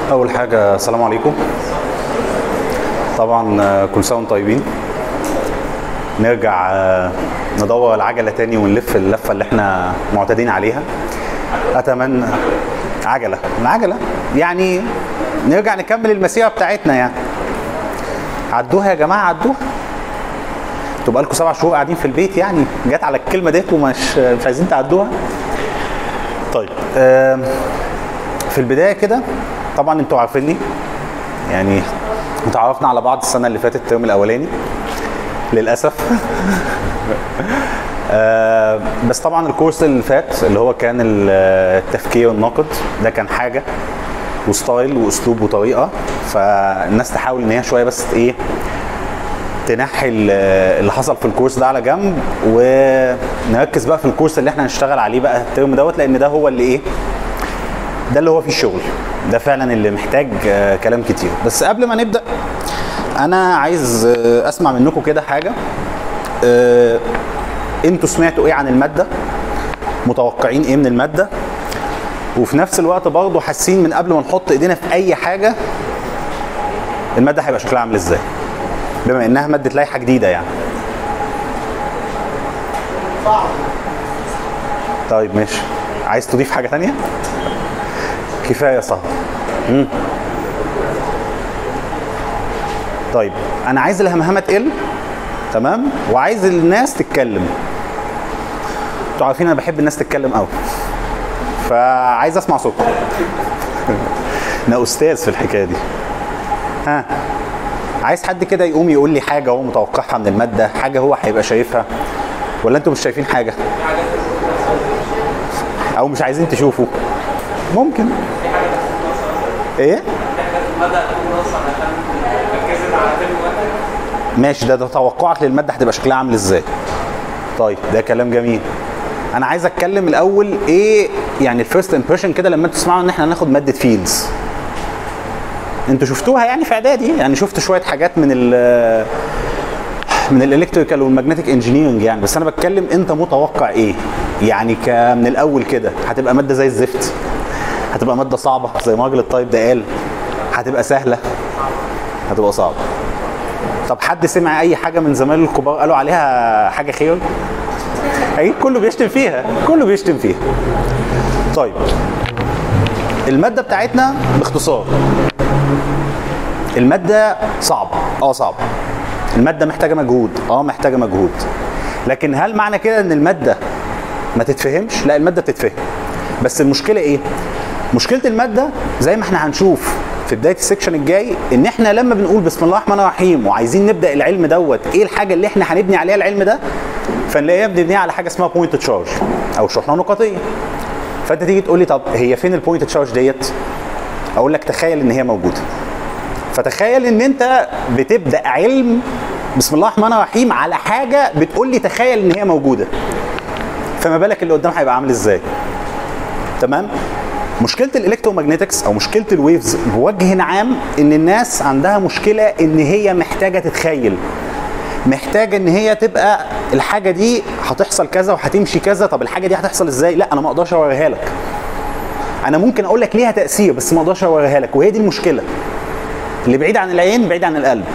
اول حاجه السلام عليكم طبعا آه، كل سنه وانتم طيبين نرجع آه، ندور العجله تاني ونلف اللفه اللي احنا معتادين عليها اتمنى عجله العجله يعني نرجع نكمل المسيره بتاعتنا يعني عدوها يا جماعه عدوها انتوا بقالكم سبع شهور قاعدين في البيت يعني جت على الكلمه ديت ومش مش عايزين تعدوها طيب آم، في البدايه كده طبعا انتوا عارفيني يعني اتعرفنا على بعض السنه اللي فاتت الترم الاولاني للاسف آه، بس طبعا الكورس اللي فات اللي هو كان ال- التفكير الناقد ده كان حاجه وستايل واسلوب وطريقه فالناس تحاول ان هي شويه بس ايه تنحي ال- اللي حصل في الكورس ده على جنب ونركز بقى في الكورس اللي احنا هنشتغل عليه بقى الترم دوت لان ده هو اللي ايه ده اللي هو فيه الشغل ده فعلا اللي محتاج آه، كلام كتير بس قبل ما نبدا انا عايز آه، اسمع منكم كده حاجه آه، انتوا سمعتوا ايه عن الماده متوقعين ايه من الماده وفي نفس الوقت برضه حاسين من قبل ما نحط ايدينا في اي حاجه الماده هيبقى شكلها عامل ازاي بما انها ماده لائحه جديده يعني طيب ماشي عايز تضيف حاجه تانية كفايه صح مم. طيب انا عايز الهمهمه تقل تمام وعايز الناس تتكلم انتوا عارفين انا بحب الناس تتكلم قوي فعايز اسمع صوتكم انا استاذ في الحكايه دي ها عايز حد كده يقوم يقول لي حاجه هو متوقعها من الماده حاجه هو هيبقى شايفها ولا انتوا مش شايفين حاجه او مش عايزين تشوفوا ممكن ايه ماشي ده, ده توقعك للماده هتبقى شكلها عامل ازاي طيب ده كلام جميل انا عايز اتكلم الاول ايه يعني الفيرست امبريشن كده لما انتوا تسمعوا ان احنا هناخد ماده فيلدز انتوا شفتوها يعني في اعدادي يعني شفت شويه حاجات من ال من الالكتريكال والماجنتيك انجينيرنج يعني بس انا بتكلم انت متوقع ايه يعني ك من الاول كده هتبقى ماده زي الزفت هتبقى ماده صعبه زي ما راجل الطيب ده قال هتبقى سهله هتبقى صعبه طب حد سمع اي حاجه من زمايله الكبار قالوا عليها حاجه خير اكيد كله بيشتم فيها كله بيشتم فيها طيب الماده بتاعتنا باختصار الماده صعبه اه صعبه الماده محتاجه مجهود اه محتاجه مجهود لكن هل معنى كده ان الماده ما تتفهمش لا الماده بتتفهم بس المشكله ايه مشكله الماده زي ما احنا هنشوف في بدايه السكشن الجاي ان احنا لما بنقول بسم الله الرحمن الرحيم وعايزين نبدا العلم دوت ايه الحاجه اللي احنا هنبني عليها العلم ده فنلاقيها بنبنيها على حاجه اسمها بوينت تشارج او شحنه نقطيه فانت تيجي تقول لي طب هي فين البوينت تشارج ديت اقول لك تخيل ان هي موجوده فتخيل ان انت بتبدا علم بسم الله الرحمن الرحيم على حاجه بتقول لي تخيل ان هي موجوده فما بالك اللي قدام هيبقى عامل ازاي تمام مشكله الالكترومagنetics او مشكله الويفز بوجه عام ان الناس عندها مشكله ان هي محتاجه تتخيل محتاجه ان هي تبقى الحاجه دي هتحصل كذا وهتمشي كذا طب الحاجه دي هتحصل ازاي لا انا ما اقدرش اوريها لك انا ممكن اقول لك ليها تاثير بس ما اقدرش اوريها لك وهي دي المشكله اللي بعيد عن العين بعيد عن القلب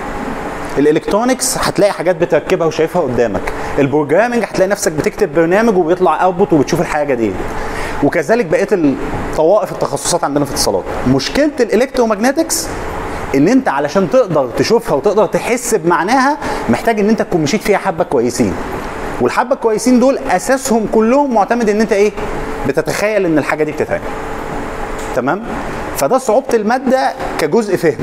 الالكترونكس هتلاقي حاجات بتركبها وشايفها قدامك البروجرامنج هتلاقي نفسك بتكتب برنامج وبيطلع اوتبوت وبتشوف الحاجه دي وكذلك بقيه الطوائف التخصصات عندنا في الاتصالات مشكله الالكترومagنetics ان انت علشان تقدر تشوفها وتقدر تحس بمعناها محتاج ان انت تكون مشيت فيها حبه كويسين والحبه الكويسين دول اساسهم كلهم معتمد ان انت ايه بتتخيل ان الحاجه دي بتتعمل تمام فده صعوبه الماده كجزء فهم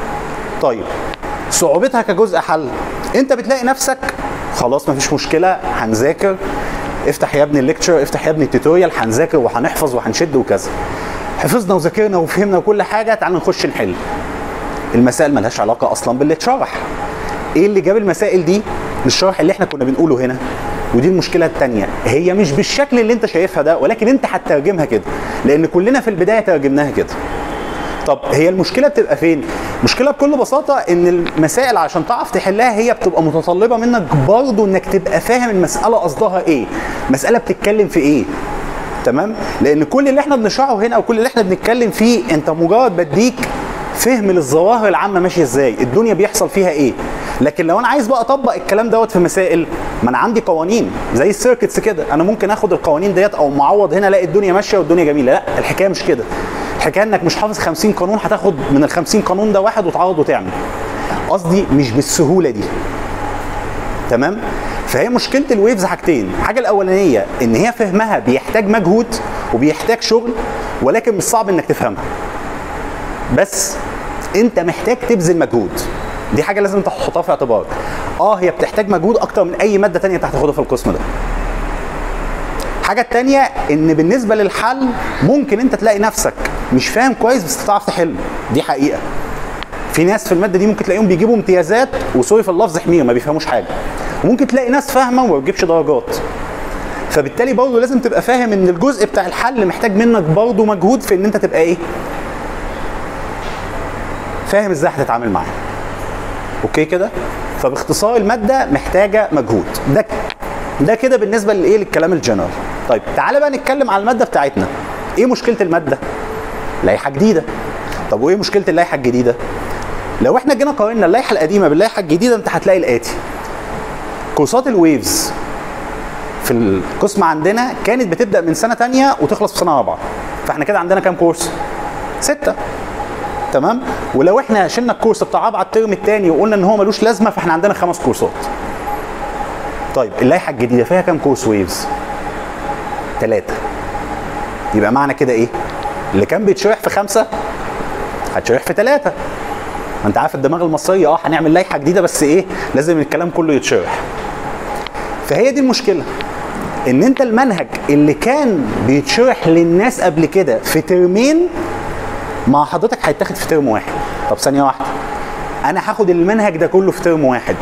طيب صعوبتها كجزء حل انت بتلاقي نفسك خلاص مفيش مشكله هنذاكر افتح يا ابني الليكتشر افتح يا ابني التوتوريال هنذاكر وهنحفظ وهنشد وكذا حفظنا وذاكرنا وفهمنا وكل حاجه تعال نخش نحل المسائل ملهاش علاقه اصلا باللي اتشرح ايه اللي جاب المسائل دي للشرح اللي احنا كنا بنقوله هنا ودي المشكله الثانيه هي مش بالشكل اللي انت شايفها ده ولكن انت هتترجمها كده لان كلنا في البدايه ترجمناها كده طب هي المشكله بتبقى فين المشكله بكل بساطه ان المسائل عشان تعرف تحلها هي بتبقى متطلبه منك برضه انك تبقى فاهم المساله قصدها ايه مساله بتتكلم في ايه تمام لان كل اللي احنا بنشرحه هنا او كل اللي احنا بنتكلم فيه انت مجرد بديك فهم للظواهر العامه ماشيه ازاي الدنيا بيحصل فيها ايه لكن لو انا عايز بقى اطبق الكلام دوت في مسائل ما انا عندي قوانين زي السيركتس كده انا ممكن اخد القوانين ديت او معوض هنا الاقي الدنيا ماشيه والدنيا جميله لا الحكايه مش كده الحكايه انك مش حافظ 50 قانون هتاخد من ال 50 قانون ده واحد وتعوض وتعمل قصدي مش بالسهوله دي تمام فهي مشكله الويفز حاجتين الحاجه الاولانيه ان هي فهمها بيحتاج مجهود وبيحتاج شغل ولكن مش صعب انك تفهمها بس انت محتاج تبذل مجهود دي حاجه لازم تحطها في اعتبارك اه هي بتحتاج مجهود اكتر من اي ماده تانية انت هتاخدها في القسم ده الحاجه التانية ان بالنسبه للحل ممكن انت تلاقي نفسك مش فاهم كويس بس تعرف تحل دي حقيقه في ناس في الماده دي ممكن تلاقيهم بيجيبوا امتيازات وسوري في اللفظ حمير ما بيفهموش حاجه وممكن تلاقي ناس فاهمه وما بتجيبش درجات فبالتالي برضه لازم تبقى فاهم ان الجزء بتاع الحل محتاج منك برضه مجهود في ان انت تبقى ايه فاهم ازاي هتتعامل معاه اوكي كده فباختصار الماده محتاجه مجهود ده ده كده بالنسبه لايه للكلام الجنرال طيب تعالى بقى نتكلم على الماده بتاعتنا ايه مشكله الماده لائحه جديده طب وايه مشكله اللائحه الجديده لو احنا جينا قارنا اللائحه القديمه باللائحه الجديده انت هتلاقي الاتي كورسات الويفز في القسم عندنا كانت بتبدا من سنه تانية وتخلص في سنه رابعه فاحنا كده عندنا كام كورس سته تمام ولو احنا شلنا الكورس بتاع رابعه الترم الثاني وقلنا ان هو ملوش لازمه فاحنا عندنا خمس كورسات طيب اللائحه الجديده فيها كام كورس ويفز ثلاثه يبقى معنى كده ايه اللي كان بيتشرح في خمسه هتشرح في ثلاثه ما انت عارف الدماغ المصريه اه هنعمل لائحه جديده بس ايه لازم الكلام كله يتشرح فهي دي المشكله ان انت المنهج اللي كان بيتشرح للناس قبل كده في ترمين مع حضرتك هيتاخد في ترم واحد طب ثانيه واحده انا هاخد المنهج ده كله في ترم واحد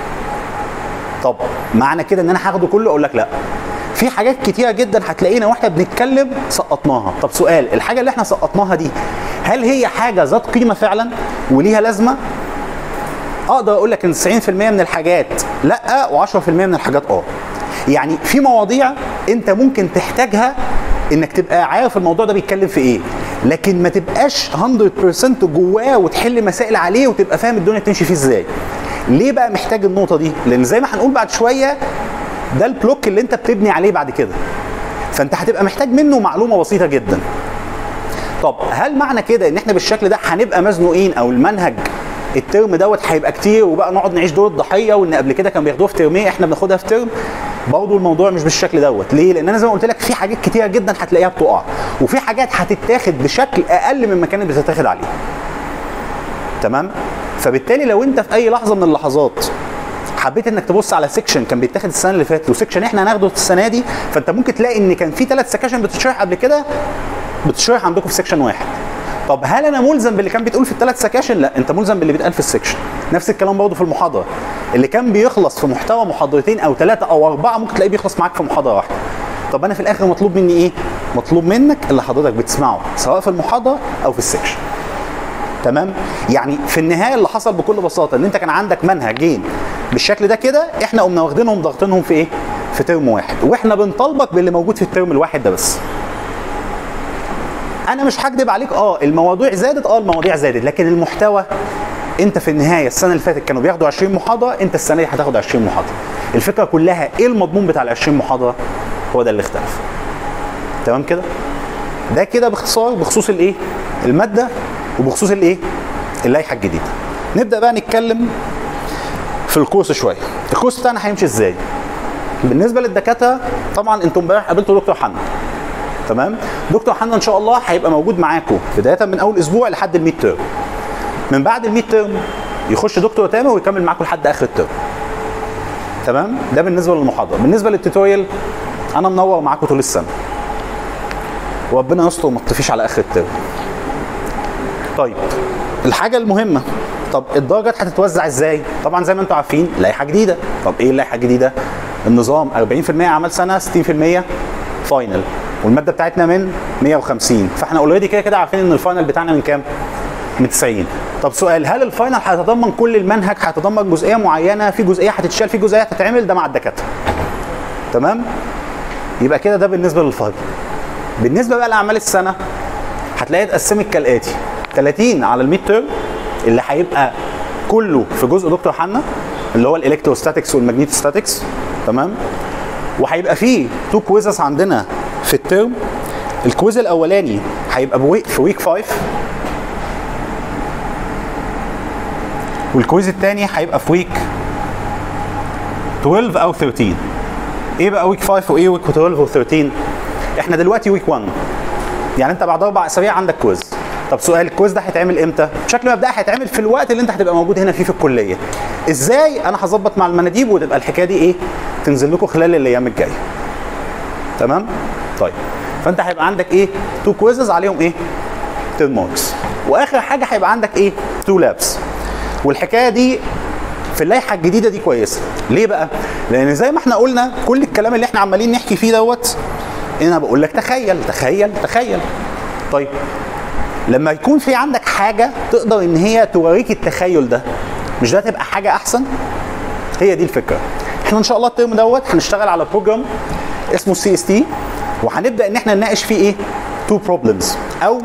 طب معنى كده ان انا هاخده كله اقول لك لا في حاجات كتيره جدا هتلاقينا واحنا بنتكلم سقطناها طب سؤال الحاجه اللي احنا سقطناها دي هل هي حاجه ذات قيمه فعلا وليها لازمه اقدر اقول لك ان 90% من الحاجات لا و10% من الحاجات اه يعني في مواضيع انت ممكن تحتاجها انك تبقى عارف الموضوع ده بيتكلم في ايه لكن ما تبقاش 100% جواه وتحل مسائل عليه وتبقى فاهم الدنيا تمشي فيه ازاي ليه بقى محتاج النقطه دي لان زي ما هنقول بعد شويه ده البلوك اللي انت بتبني عليه بعد كده فانت هتبقى محتاج منه معلومه بسيطه جدا طب هل معنى كده ان احنا بالشكل ده هنبقى مزنوقين او المنهج الترم دوت هيبقى كتير وبقى نقعد نعيش دور الضحيه وان قبل كده كان بياخدوها في ترمين احنا بناخدها في ترم برضه الموضوع مش بالشكل دوت ليه لان انا زي ما قلت لك في حاجات كتيره جدا هتلاقيها بتقع وفي حاجات هتتاخد بشكل اقل مما كانت بتتاخد عليه تمام فبالتالي لو انت في اي لحظه من اللحظات حبيت انك تبص على سيكشن كان بيتاخد السنه اللي فاتت وسيكشن احنا هناخده السنه دي فانت ممكن تلاقي ان كان في ثلاث سكاشن بتتشرح قبل كده بتتشرح عندكم في سيكشن واحد طب هل انا ملزم باللي كان بيتقول في الثلاث سكاشن لا انت ملزم باللي بيتقال في السكشن نفس الكلام برضه في المحاضره اللي كان بيخلص في محتوى محاضرتين او ثلاثه او اربعه ممكن تلاقيه بيخلص معاك في محاضره واحده طب انا في الاخر مطلوب مني ايه مطلوب منك اللي حضرتك بتسمعه سواء في المحاضره او في السكشن تمام يعني في النهايه اللي حصل بكل بساطه ان انت كان عندك منهجين بالشكل ده كده احنا قمنا واخدينهم ضاغطينهم في ايه في ترم واحد واحنا بنطالبك باللي موجود في الترم الواحد ده بس انا مش هكدب عليك اه المواضيع زادت اه المواضيع زادت لكن المحتوى انت في النهايه السنه اللي فاتت كانوا بياخدوا 20 محاضره انت السنه دي هتاخد 20 محاضره الفكره كلها ايه المضمون بتاع ال 20 محاضره هو ده اللي اختلف تمام كده ده كده باختصار بخصوص الايه الماده وبخصوص الايه اللائحه الجديده نبدا بقى نتكلم في الكورس شويه الكورس بتاعنا هيمشي ازاي بالنسبه للدكاتره طبعا انتم امبارح قابلتوا دكتور حنا تمام دكتور حنا ان شاء الله هيبقى موجود معاكم بدايه من اول اسبوع لحد الميد تيرم من بعد الميد تيرم يخش دكتور تامر ويكمل معاكم لحد اخر الترم تمام ده بالنسبه للمحاضره بالنسبه للتوتوريال انا منور معاكم طول السنه وربنا يستر ما تطفيش على اخر الترم طيب الحاجه المهمه طب الدرجات هتتوزع ازاي طبعا زي ما انتم عارفين لائحه جديده طب ايه اللائحه الجديده النظام 40% اعمال سنه 60% فاينل والماده بتاعتنا من 150 فاحنا اوريدي كده كده عارفين ان الفاينل بتاعنا من كام من 90 طب سؤال هل الفاينل هيتضمن كل المنهج هيتضمن جزئيه معينه في جزئيه هتتشال في جزئيه هتتعمل ده مع الدكاتره تمام يبقى كده ده بالنسبه للفاينل بالنسبه بقى لاعمال السنه هتلاقيها اتقسمت كالاتي 30 على الميد تيرم اللي هيبقى كله في جزء دكتور حنا اللي هو الالكتروستاتكس والماجنيتوستاتكس تمام وهيبقى فيه تو كويزز عندنا في الترم الكويز الاولاني هيبقى بويك في ويك 5 والكويز الثاني هيبقى في ويك 12 او 13 ايه بقى ويك 5 وايه ويك 12 و13 احنا دلوقتي ويك 1 يعني انت بعد اربع اسابيع عندك كويز طب سؤال الكويز ده هيتعمل امتى؟ بشكل مبدئي هيتعمل في الوقت اللي انت هتبقى موجود هنا فيه في الكليه. ازاي؟ انا هظبط مع المناديب وتبقى الحكايه دي ايه؟ تنزل لكم خلال الايام الجايه. تمام؟ طيب فانت هيبقى عندك ايه؟ تو كويزز عليهم ايه؟ 10 ماركس. واخر حاجه هيبقى عندك ايه؟ تو لابس. والحكايه دي في اللائحه الجديده دي كويسه. ليه بقى؟ لان زي ما احنا قلنا كل الكلام اللي احنا عمالين نحكي فيه دوت انا بقول لك تخيل تخيل تخيل. طيب لما يكون في عندك حاجه تقدر ان هي توريك التخيل ده مش ده تبقى حاجه احسن هي دي الفكره احنا ان شاء الله الترم دوت هنشتغل على بروجرام اسمه سي اس تي وهنبدا ان احنا نناقش فيه ايه تو بروبلمز او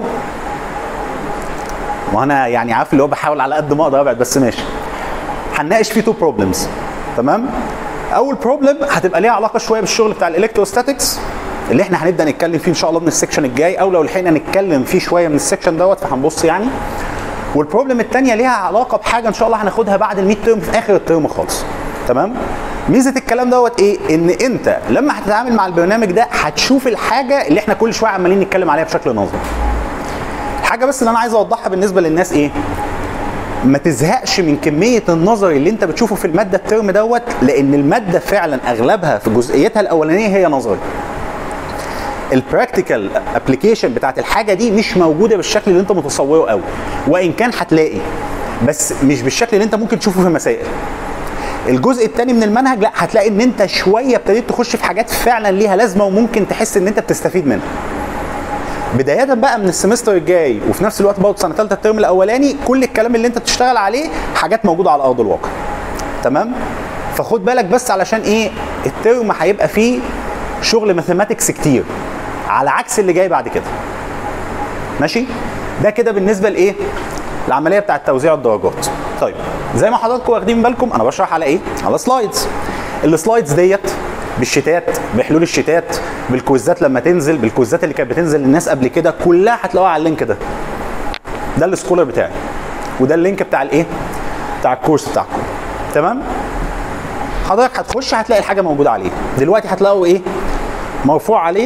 وانا يعني عارف اللي هو بحاول على قد ما اقدر ابعد بس ماشي هنناقش فيه تو بروبلمز تمام اول بروبلم هتبقى ليها علاقه شويه بالشغل بتاع الالكتروستاتكس اللي احنا هنبدا نتكلم فيه ان شاء الله من السكشن الجاي او لو لحقنا نتكلم فيه شويه من السكشن دوت فهنبص يعني والبروبلم الثانيه ليها علاقه بحاجه ان شاء الله هناخدها بعد الميد تيرم في اخر الترم خالص تمام ميزه الكلام دوت ايه ان انت لما هتتعامل مع البرنامج ده هتشوف الحاجه اللي احنا كل شويه عمالين نتكلم عليها بشكل نظري حاجه بس اللي انا عايز اوضحها بالنسبه للناس ايه ما تزهقش من كميه النظر اللي انت بتشوفه في الماده الترم دوت لان الماده فعلا اغلبها في جزئيتها الاولانيه هي نظري البراكتيكال ابلكيشن بتاعت الحاجه دي مش موجوده بالشكل اللي انت متصوره قوي وان كان هتلاقي بس مش بالشكل اللي انت ممكن تشوفه في مسائل الجزء الثاني من المنهج لا هتلاقي ان انت شويه ابتديت تخش في حاجات فعلا ليها لازمه وممكن تحس ان انت بتستفيد منها بدايه بقى من السمستر الجاي وفي نفس الوقت برضه سنه ثالثه الترم الاولاني كل الكلام اللي انت بتشتغل عليه حاجات موجوده على ارض الواقع تمام فخد بالك بس علشان ايه الترم هيبقى فيه شغل ماثيماتكس كتير على عكس اللي جاي بعد كده ماشي ده كده بالنسبه لايه العمليه بتاعه توزيع الدرجات طيب زي ما حضراتكم واخدين بالكم انا بشرح على ايه على سلايدز السلايدز ديت بالشتات بحلول الشتات بالكويزات لما تنزل بالكويزات اللي كانت بتنزل للناس قبل كده كلها هتلاقوها على اللينك ده ده السكولر بتاعي وده اللينك بتاع الايه بتاع الكورس بتاعكم تمام حضرتك هتخش هتلاقي الحاجه موجوده عليه دلوقتي هتلاقوا ايه مرفوع عليه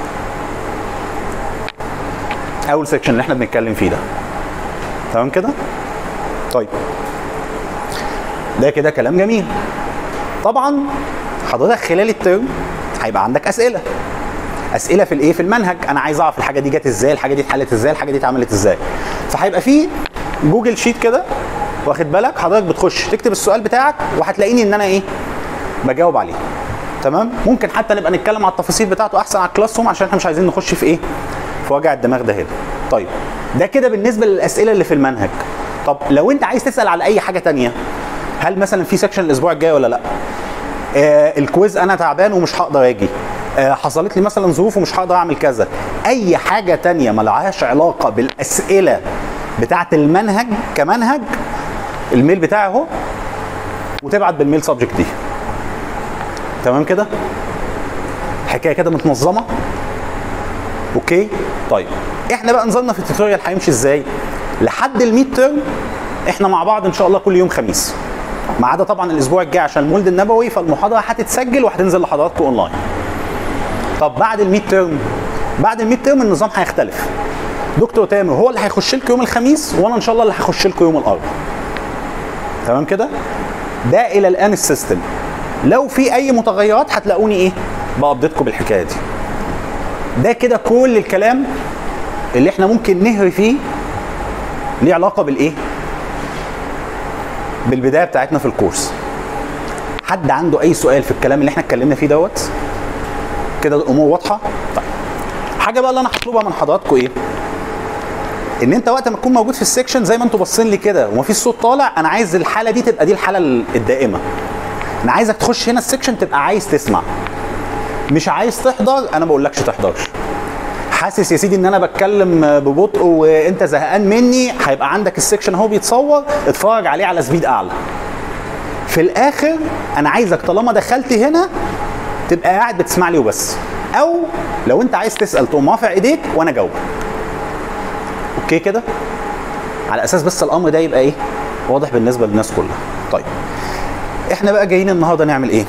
اول سيكشن اللي احنا بنتكلم فيه ده تمام كده طيب ده كده كلام جميل طبعا حضرتك خلال الترم هيبقى عندك اسئله اسئله في الايه في المنهج انا عايز اعرف الحاجه دي جت ازاي الحاجه دي اتحلت ازاي الحاجه دي اتعملت ازاي فهيبقى في جوجل شيت كده واخد بالك حضرتك بتخش تكتب السؤال بتاعك وهتلاقيني ان انا ايه بجاوب عليه تمام ممكن حتى نبقى نتكلم على التفاصيل بتاعته احسن على الكلاس روم عشان احنا مش عايزين نخش في ايه في وجع الدماغ ده هنا طيب ده كده بالنسبه للاسئله اللي في المنهج طب لو انت عايز تسال على اي حاجه تانية هل مثلا في سكشن الاسبوع الجاي ولا لا آه الكويز انا تعبان ومش هقدر اجي آه حصلت لي مثلا ظروف ومش هقدر اعمل كذا اي حاجه تانية ملهاش علاقه بالاسئله بتاعه المنهج كمنهج الميل بتاعي اهو وتبعت بالميل سبجكت دي تمام كده حكايه كده متنظمه اوكي طيب احنا بقى نظامنا في التوتوريال هيمشي ازاي لحد الميد تيرم احنا مع بعض ان شاء الله كل يوم خميس ما عدا طبعا الاسبوع الجاي عشان المولد النبوي فالمحاضره هتتسجل وهتنزل لحضراتكم اونلاين طب بعد الميد تيرم بعد الميد تيرم النظام هيختلف دكتور تامر هو اللي هيخش لكم يوم الخميس وانا ان شاء الله اللي هخش لكم يوم الاربعاء تمام كده ده الى الان السيستم لو في اي متغيرات هتلاقوني ايه بابديتكم بالحكايه دي ده كده كل الكلام اللي احنا ممكن نهري فيه ليه علاقه بالايه بالبدايه بتاعتنا في الكورس حد عنده اي سؤال في الكلام اللي احنا اتكلمنا فيه دوت كده الامور واضحه طيب حاجه بقى اللي انا هطلبها من حضراتكم ايه ان انت وقت ما تكون موجود في السكشن زي ما انتوا باصين لي كده ومفيش صوت طالع انا عايز الحاله دي تبقى دي الحاله الدائمه انا عايزك تخش هنا السكشن تبقى عايز تسمع مش عايز تحضر انا ما بقولكش تحضرش حاسس يا سيدي ان انا بتكلم ببطء وانت زهقان مني هيبقى عندك السكشن اهو بيتصور اتفرج عليه على سبيد اعلى في الاخر انا عايزك طالما دخلت هنا تبقى قاعد بتسمع لي وبس او لو انت عايز تسال تقوم رافع ايديك وانا اجاوب اوكي كده على اساس بس الامر ده يبقى ايه واضح بالنسبه للناس كلها طيب احنا بقى جايين النهارده نعمل ايه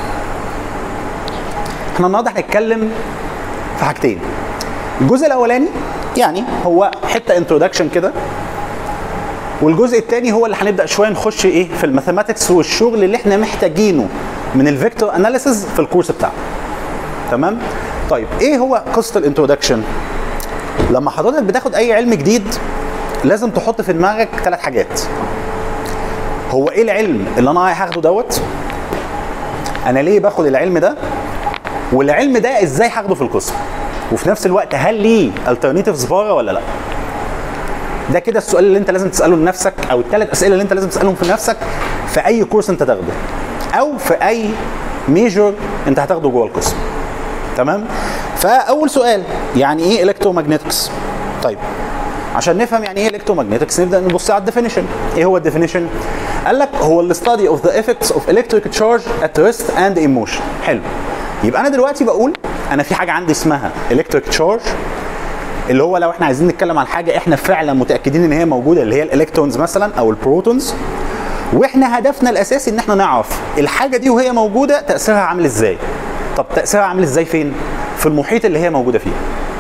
احنا النهارده هنتكلم في حاجتين الجزء الاولاني يعني هو حته انترودكشن كده والجزء الثاني هو اللي هنبدا شويه نخش ايه في الماثيماتكس والشغل اللي احنا محتاجينه من الفيكتور اناليسيز في الكورس بتاعنا تمام طيب ايه هو قصه الانترودكشن لما حضرتك بتاخد اي علم جديد لازم تحط في دماغك ثلاث حاجات هو ايه العلم اللي انا هاخده دوت انا ليه باخد العلم ده والعلم ده ازاي هاخده في القسم وفي نفس الوقت هل ليه alternatives بره ولا لا ده كده السؤال اللي انت لازم تساله لنفسك او الثلاث اسئله اللي انت لازم تسالهم في نفسك في اي كورس انت تاخده او في اي ميجور انت هتاخده جوه القسم تمام فاول سؤال يعني ايه الكترومagنetics طيب عشان نفهم يعني ايه الكترومagnetics نبدا نبص على الديفينيشن ايه هو الديفينيشن قال لك هو الستادي اوف ذا effects اوف electric charge at rest and in motion حلو يبقى انا دلوقتي بقول انا في حاجه عندي اسمها electric charge اللي هو لو احنا عايزين نتكلم عن حاجه احنا فعلا متاكدين ان هي موجوده اللي هي الالكترونز مثلا او البروتونز واحنا هدفنا الاساسي ان احنا نعرف الحاجه دي وهي موجوده تاثيرها عامل ازاي طب تاثيرها عامل ازاي فين في المحيط اللي هي موجوده فيه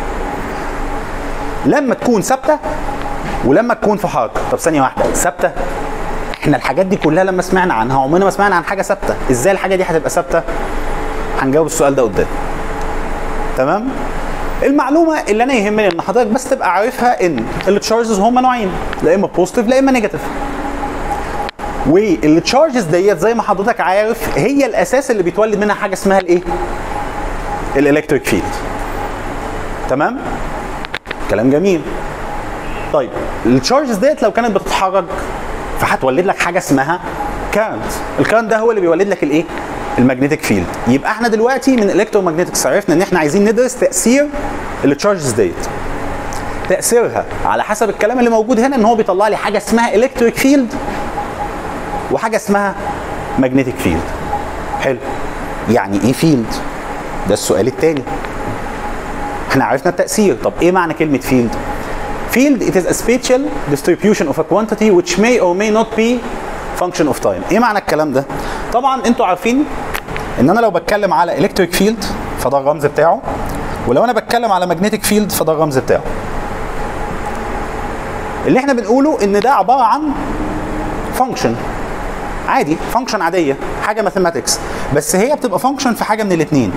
لما تكون ثابته ولما تكون في حركه طب ثانيه واحده ثابته احنا الحاجات دي كلها لما سمعنا عنها عمرنا ما سمعنا عن حاجه ثابته ازاي الحاجه دي هتبقى ثابته هنجاوب السؤال ده قدام تمام المعلومه اللي انا يهمني ان حضرتك بس تبقى عارفها ان التشارجز هم نوعين لا اما بوزيتيف لا اما نيجاتيف والتشارجز ديت زي ما حضرتك عارف هي الاساس اللي بيتولد منها حاجه اسمها الايه الالكتريك فيلد تمام كلام جميل طيب التشارجز ديت لو كانت بتتحرك فهتولد لك حاجه اسمها كارنت الكارنت ده هو اللي بيولد لك الايه المagnetic فيلد يبقى احنا دلوقتي من الالكترومagنetics عرفنا ان احنا عايزين ندرس تاثير التشارجز ديت تاثيرها على حسب الكلام اللي موجود هنا ان هو بيطلع لي حاجه اسمها الكتريك فيلد وحاجه اسمها magnetic فيلد حلو يعني ايه فيلد ده السؤال الثاني احنا عرفنا التاثير طب ايه معنى كلمه فيلد field it is a spatial distribution of a quantity which may or may not be function of time ايه معنى الكلام ده طبعا انتوا عارفين ان انا لو بتكلم على electric field فده الرمز بتاعه ولو انا بتكلم على magnetic field فده الرمز بتاعه اللي احنا بنقوله ان ده عباره عن فانكشن عادي فانكشن عاديه حاجه ماثيماتكس بس هي بتبقى فانكشن في حاجه من الاثنين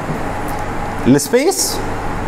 السبيس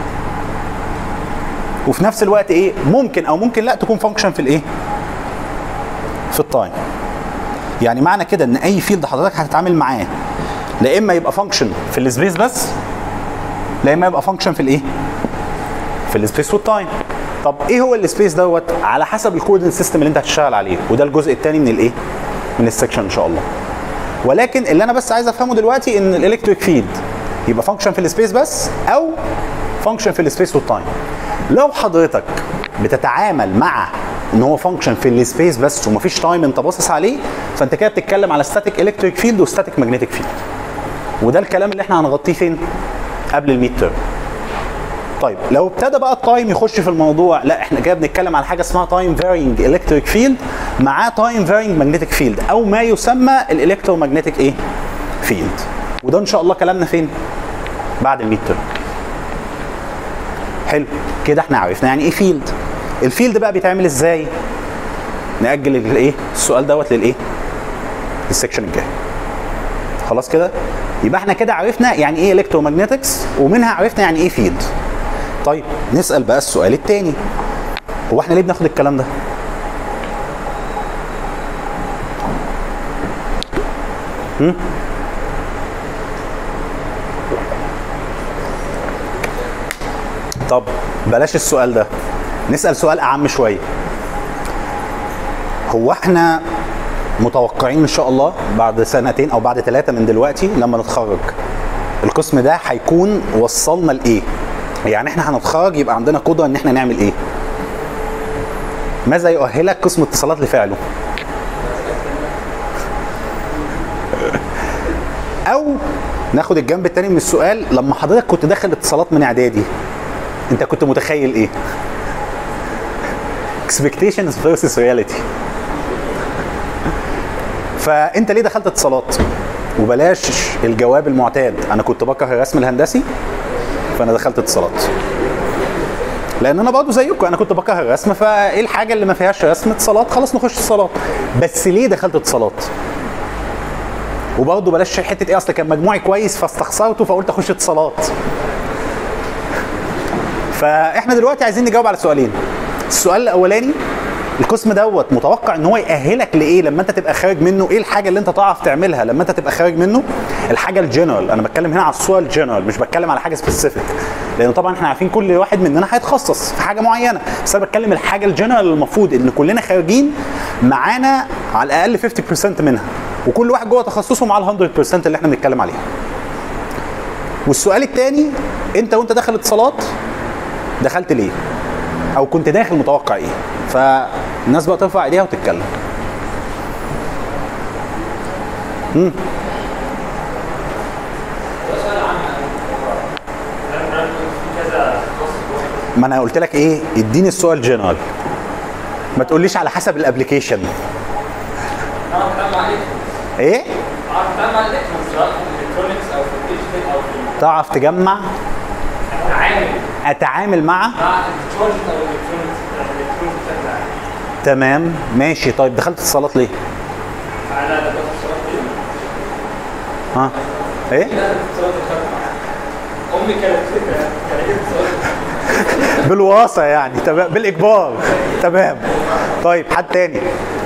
وفي نفس الوقت ايه ممكن او ممكن لا تكون فانكشن في الايه في التايم يعني معنى كده ان اي فيلد حضرتك هتتعامل معاه لا اما يبقى فانكشن في السبيس بس لا اما يبقى فانكشن في الايه في السبيس والتايم طب ايه هو السبيس دوت على حسب الكوردينيت سيستم اللي انت هتشتغل عليه وده الجزء الثاني من الايه من السكشن ان شاء الله ولكن اللي انا بس عايز افهمه دلوقتي ان الالكتريك فيلد يبقى فانكشن في السبيس بس او فانكشن في السبيس والتايم لو حضرتك بتتعامل مع ان هو فانكشن في السبيس بس ومفيش تايم انت باصص عليه فانت كده بتتكلم على ستاتيك الكتريك فيلد وستاتيك ماجنتيك فيلد وده الكلام اللي احنا هنغطيه فين قبل الميد تيرم طيب لو ابتدى بقى التايم يخش في الموضوع لا احنا كده بنتكلم على حاجه اسمها تايم فارينج الكتريك فيلد معاه تايم فارينج ماجنتيك فيلد او ما يسمى الالكترومagnetic ايه فيلد وده ان شاء الله كلامنا فين بعد الميد تيرم حلو كده احنا عرفنا يعني ايه فيلد الفيلد بقى بيتعمل ازاي ناجل الايه السؤال دوت للايه السكشن الجاي خلاص كده يبقى احنا كده عرفنا يعني ايه الكترومagنetics ومنها عرفنا يعني ايه فيلد طيب نسال بقى السؤال الثاني هو احنا ليه بناخد الكلام ده هم؟ طب بلاش السؤال ده نسال سؤال اعم شويه هو احنا متوقعين ان شاء الله بعد سنتين او بعد ثلاثه من دلوقتي لما نتخرج القسم ده هيكون وصلنا لايه يعني احنا هنتخرج يبقى عندنا قدره ان احنا نعمل ايه ماذا يؤهلك قسم اتصالات لفعله او ناخد الجنب التاني من السؤال لما حضرتك كنت داخل اتصالات من اعدادي انت كنت متخيل ايه expectations versus reality فانت ليه دخلت اتصالات وبلاش الجواب المعتاد انا كنت بكره الرسم الهندسي فانا دخلت اتصالات لان انا برضه زيكم انا كنت بكره الرسم فايه الحاجه اللي ما فيهاش رسم اتصالات خلاص نخش اتصالات بس ليه دخلت اتصالات وبرضه بلاش حته ايه اصل كان مجموعي كويس فاستخسرته فقلت اخش اتصالات فاحنا دلوقتي عايزين نجاوب على سؤالين السؤال الاولاني القسم دوت متوقع ان هو يأهلك لايه لما انت تبقى خارج منه ايه الحاجه اللي انت تعرف تعملها لما انت تبقى خارج منه الحاجه الجنرال انا بتكلم هنا على الصوره الجنرال مش بتكلم على حاجه سبيسيفيك لان طبعا احنا عارفين كل واحد مننا هيتخصص في حاجه معينه بس انا بتكلم الحاجه الجنرال المفروض ان كلنا خارجين معانا على الاقل 50% منها وكل واحد جوه تخصصه مع ال 100% اللي احنا بنتكلم عليها والسؤال الثاني انت وانت داخل اتصالات دخلت ليه او كنت داخل متوقع ايه فالناس بقى ترفع ايديها وتتكلم مم. ما انا قلت لك ايه اديني السؤال جنرال ما تقوليش على حسب الابلكيشن اعرف اتعامل مع ايه؟ ايه اعرف اتعامل مع الالكترونكس سواء في الالكترونكس او في الديجيتال او في تعرف تجمع التعامل اتعامل مع مع الالكترونكس او الالكترونكس الالكترونكس بشكل عام تمام ماشي طيب دخلت اتصالات ليه انا دخلت اتصالات ايه؟ ها ايه دخلت اتصالات الخارج امي كانت كانت اتصالات بالوراثه يعني تمام بالاجبار تمام طيب حد تاني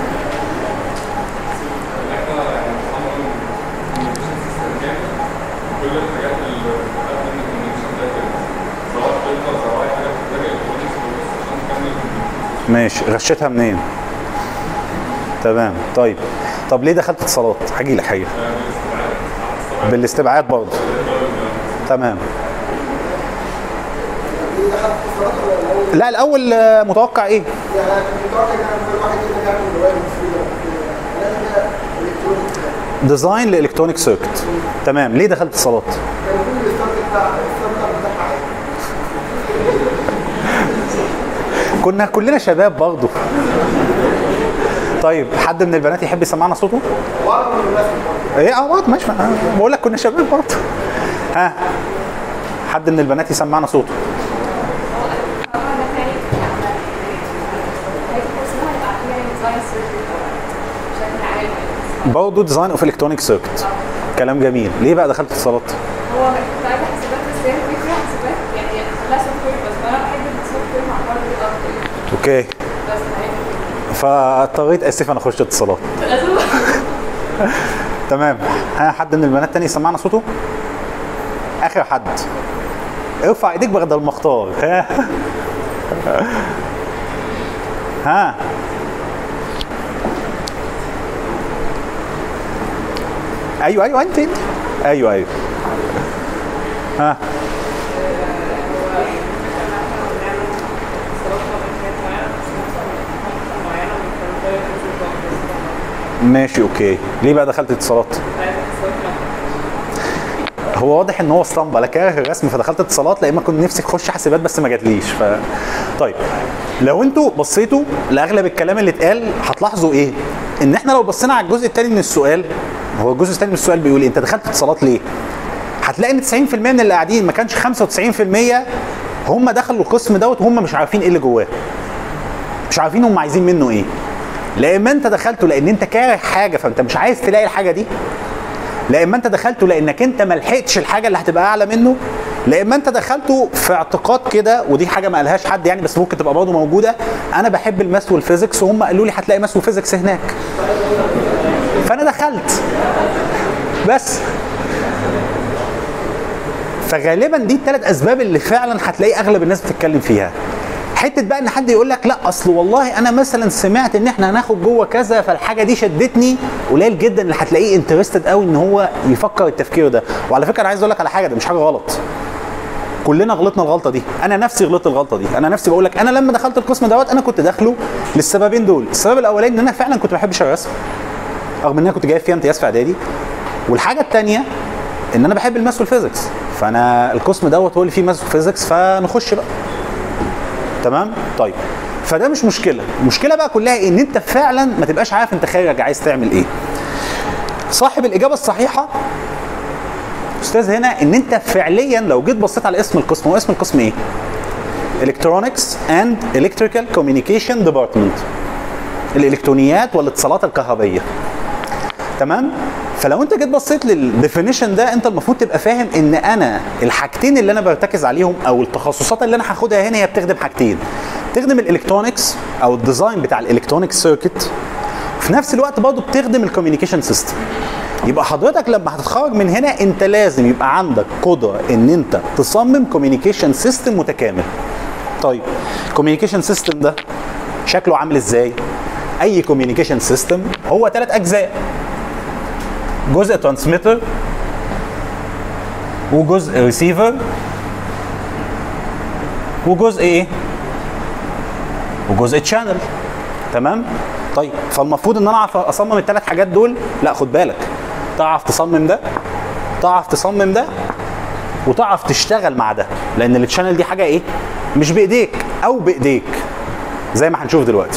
كل الحاجات اللي بتقدم الكونكشن ده كده سواء فلتر سواء اي حاجه بتحتاج الكترونكس بس عشان تكمل الكونكشن. ماشي غشيتها منين تمام طيب طب ليه دخلت اتصالات هاجي لك حاجه بالاستبعاد برضه تمام لا الاول آه، متوقع ايه يعني انا كنت متوقع ان انا كل واحد يقدر يعمل روايه مفيده لازم ده الكترونيكس ده. ديزاين لالكترونيك سيركت تمام ليه دخلت اتصالات كان كل الستارت بتاع الستارت بتاعها عادي كنا كلنا شباب برضه طيب حد من البنات يحب يسمعنا صوته وانا من الرسم برضه ايه اه برضه ماشي أنا بقول لك كنا شباب برضه ها حد من البنات يسمعنا صوته برضه ديزاين اوف الكترونيك سيركت كلام جميل ليه بقى دخلت اتصالات هو كنت عايزه حسابات بس هي في فيها حسابات يعني خلاها سوفت وير بس انا بحب السوفت وير مع بعض اكتر اوكي بس هي فاضطريت اسف انا اخش اتصالات لازم تمام ها حد من البنات تاني يسمعنا صوته اخر حد ارفع ايديك بدل ما اختار ها ها ايوه ايوه انت انت ايوه ايوه ها ماشي اوكي ليه بقى دخلت اتصالات هو واضح ان هو اسطمبه لا كاره الرسم فدخلت اتصالات لا اما كنت نفسي اخش حاسبات بس ما جاتليش ف طيب لو انتوا بصيتوا لاغلب الكلام اللي اتقال هتلاحظوا ايه ان احنا لو بصينا على الجزء الثاني من السؤال هو الجزء الثاني من السؤال بيقول إيه؟ انت دخلت اتصالات ليه هتلاقي ان 90% من اللي قاعدين ما كانش 95% هم دخلوا القسم دوت وهم مش عارفين ايه اللي جواه مش عارفين هم عايزين منه ايه لا اما انت دخلته لان انت كاره حاجه فانت مش عايز تلاقي الحاجه دي لا اما انت دخلته لانك انت ما لحقتش الحاجه اللي هتبقى اعلى منه لا اما انت دخلته في اعتقاد كده ودي حاجه ما قالهاش حد يعني بس ممكن تبقى برضه موجوده انا بحب الماث والفيزيكس وهم قالوا لي هتلاقي ماث وفيزيكس هناك فانا دخلت بس فغالبا دي الثلاث اسباب اللي فعلا هتلاقي اغلب الناس بتتكلم فيها حته بقى ان حد يقول لك لا اصل والله انا مثلا سمعت ان احنا هناخد جوه كذا فالحاجه دي شدتني قليل جدا اللي هتلاقيه انترستد قوي ان هو يفكر التفكير ده وعلى فكره انا عايز اقول لك على حاجه ده مش حاجه غلط كلنا غلطنا الغلطه دي انا نفسي غلطت الغلطه دي انا نفسي بقول لك انا لما دخلت القسم دوت انا كنت داخله للسببين دول السبب الاولاني ان انا فعلا كنت ما بحبش الرسم رغم ان انا كنت جايب فيها امتياز في اعدادي والحاجه الثانيه ان انا بحب الماث والفيزيكس فانا القسم دوت هو اللي فيه ماث وفيزيكس فنخش بقى تمام طيب فده مش مشكله المشكله بقى كلها ان انت فعلا ما تبقاش عارف انت خارج عايز تعمل ايه صاحب الاجابه الصحيحه استاذ هنا ان انت فعليا لو جيت بصيت على اسم القسم هو اسم القسم ايه الكترونكس اند الكتريكال كوميونيكيشن ديبارتمنت الالكترونيات والاتصالات الكهربيه تمام فلو انت جيت بصيت للديفينيشن ده انت المفروض تبقى فاهم ان انا الحاجتين اللي انا برتكز عليهم او التخصصات اللي انا هاخدها هنا هي بتخدم حاجتين بتخدم الالكترونكس او الديزاين بتاع الالكترونيك سيركت وفي نفس الوقت برضه بتخدم الكوميونيكيشن سيستم يبقى حضرتك لما هتتخرج من هنا انت لازم يبقى عندك قدره ان انت تصمم كوميونيكيشن سيستم متكامل طيب الكوميونيكيشن سيستم ده شكله عامل ازاي اي كوميونيكيشن سيستم هو ثلاث اجزاء جزء ترانسميتر وجزء ريسيفر وجزء ايه وجزء تشانل تمام طيب فالمفروض ان انا اعرف اصمم الثلاث حاجات دول لا خد بالك تعرف تصمم ده تعرف تصمم ده وتعرف تشتغل مع ده لان التشانل دي حاجه ايه مش بايديك او بايديك زي ما هنشوف دلوقتي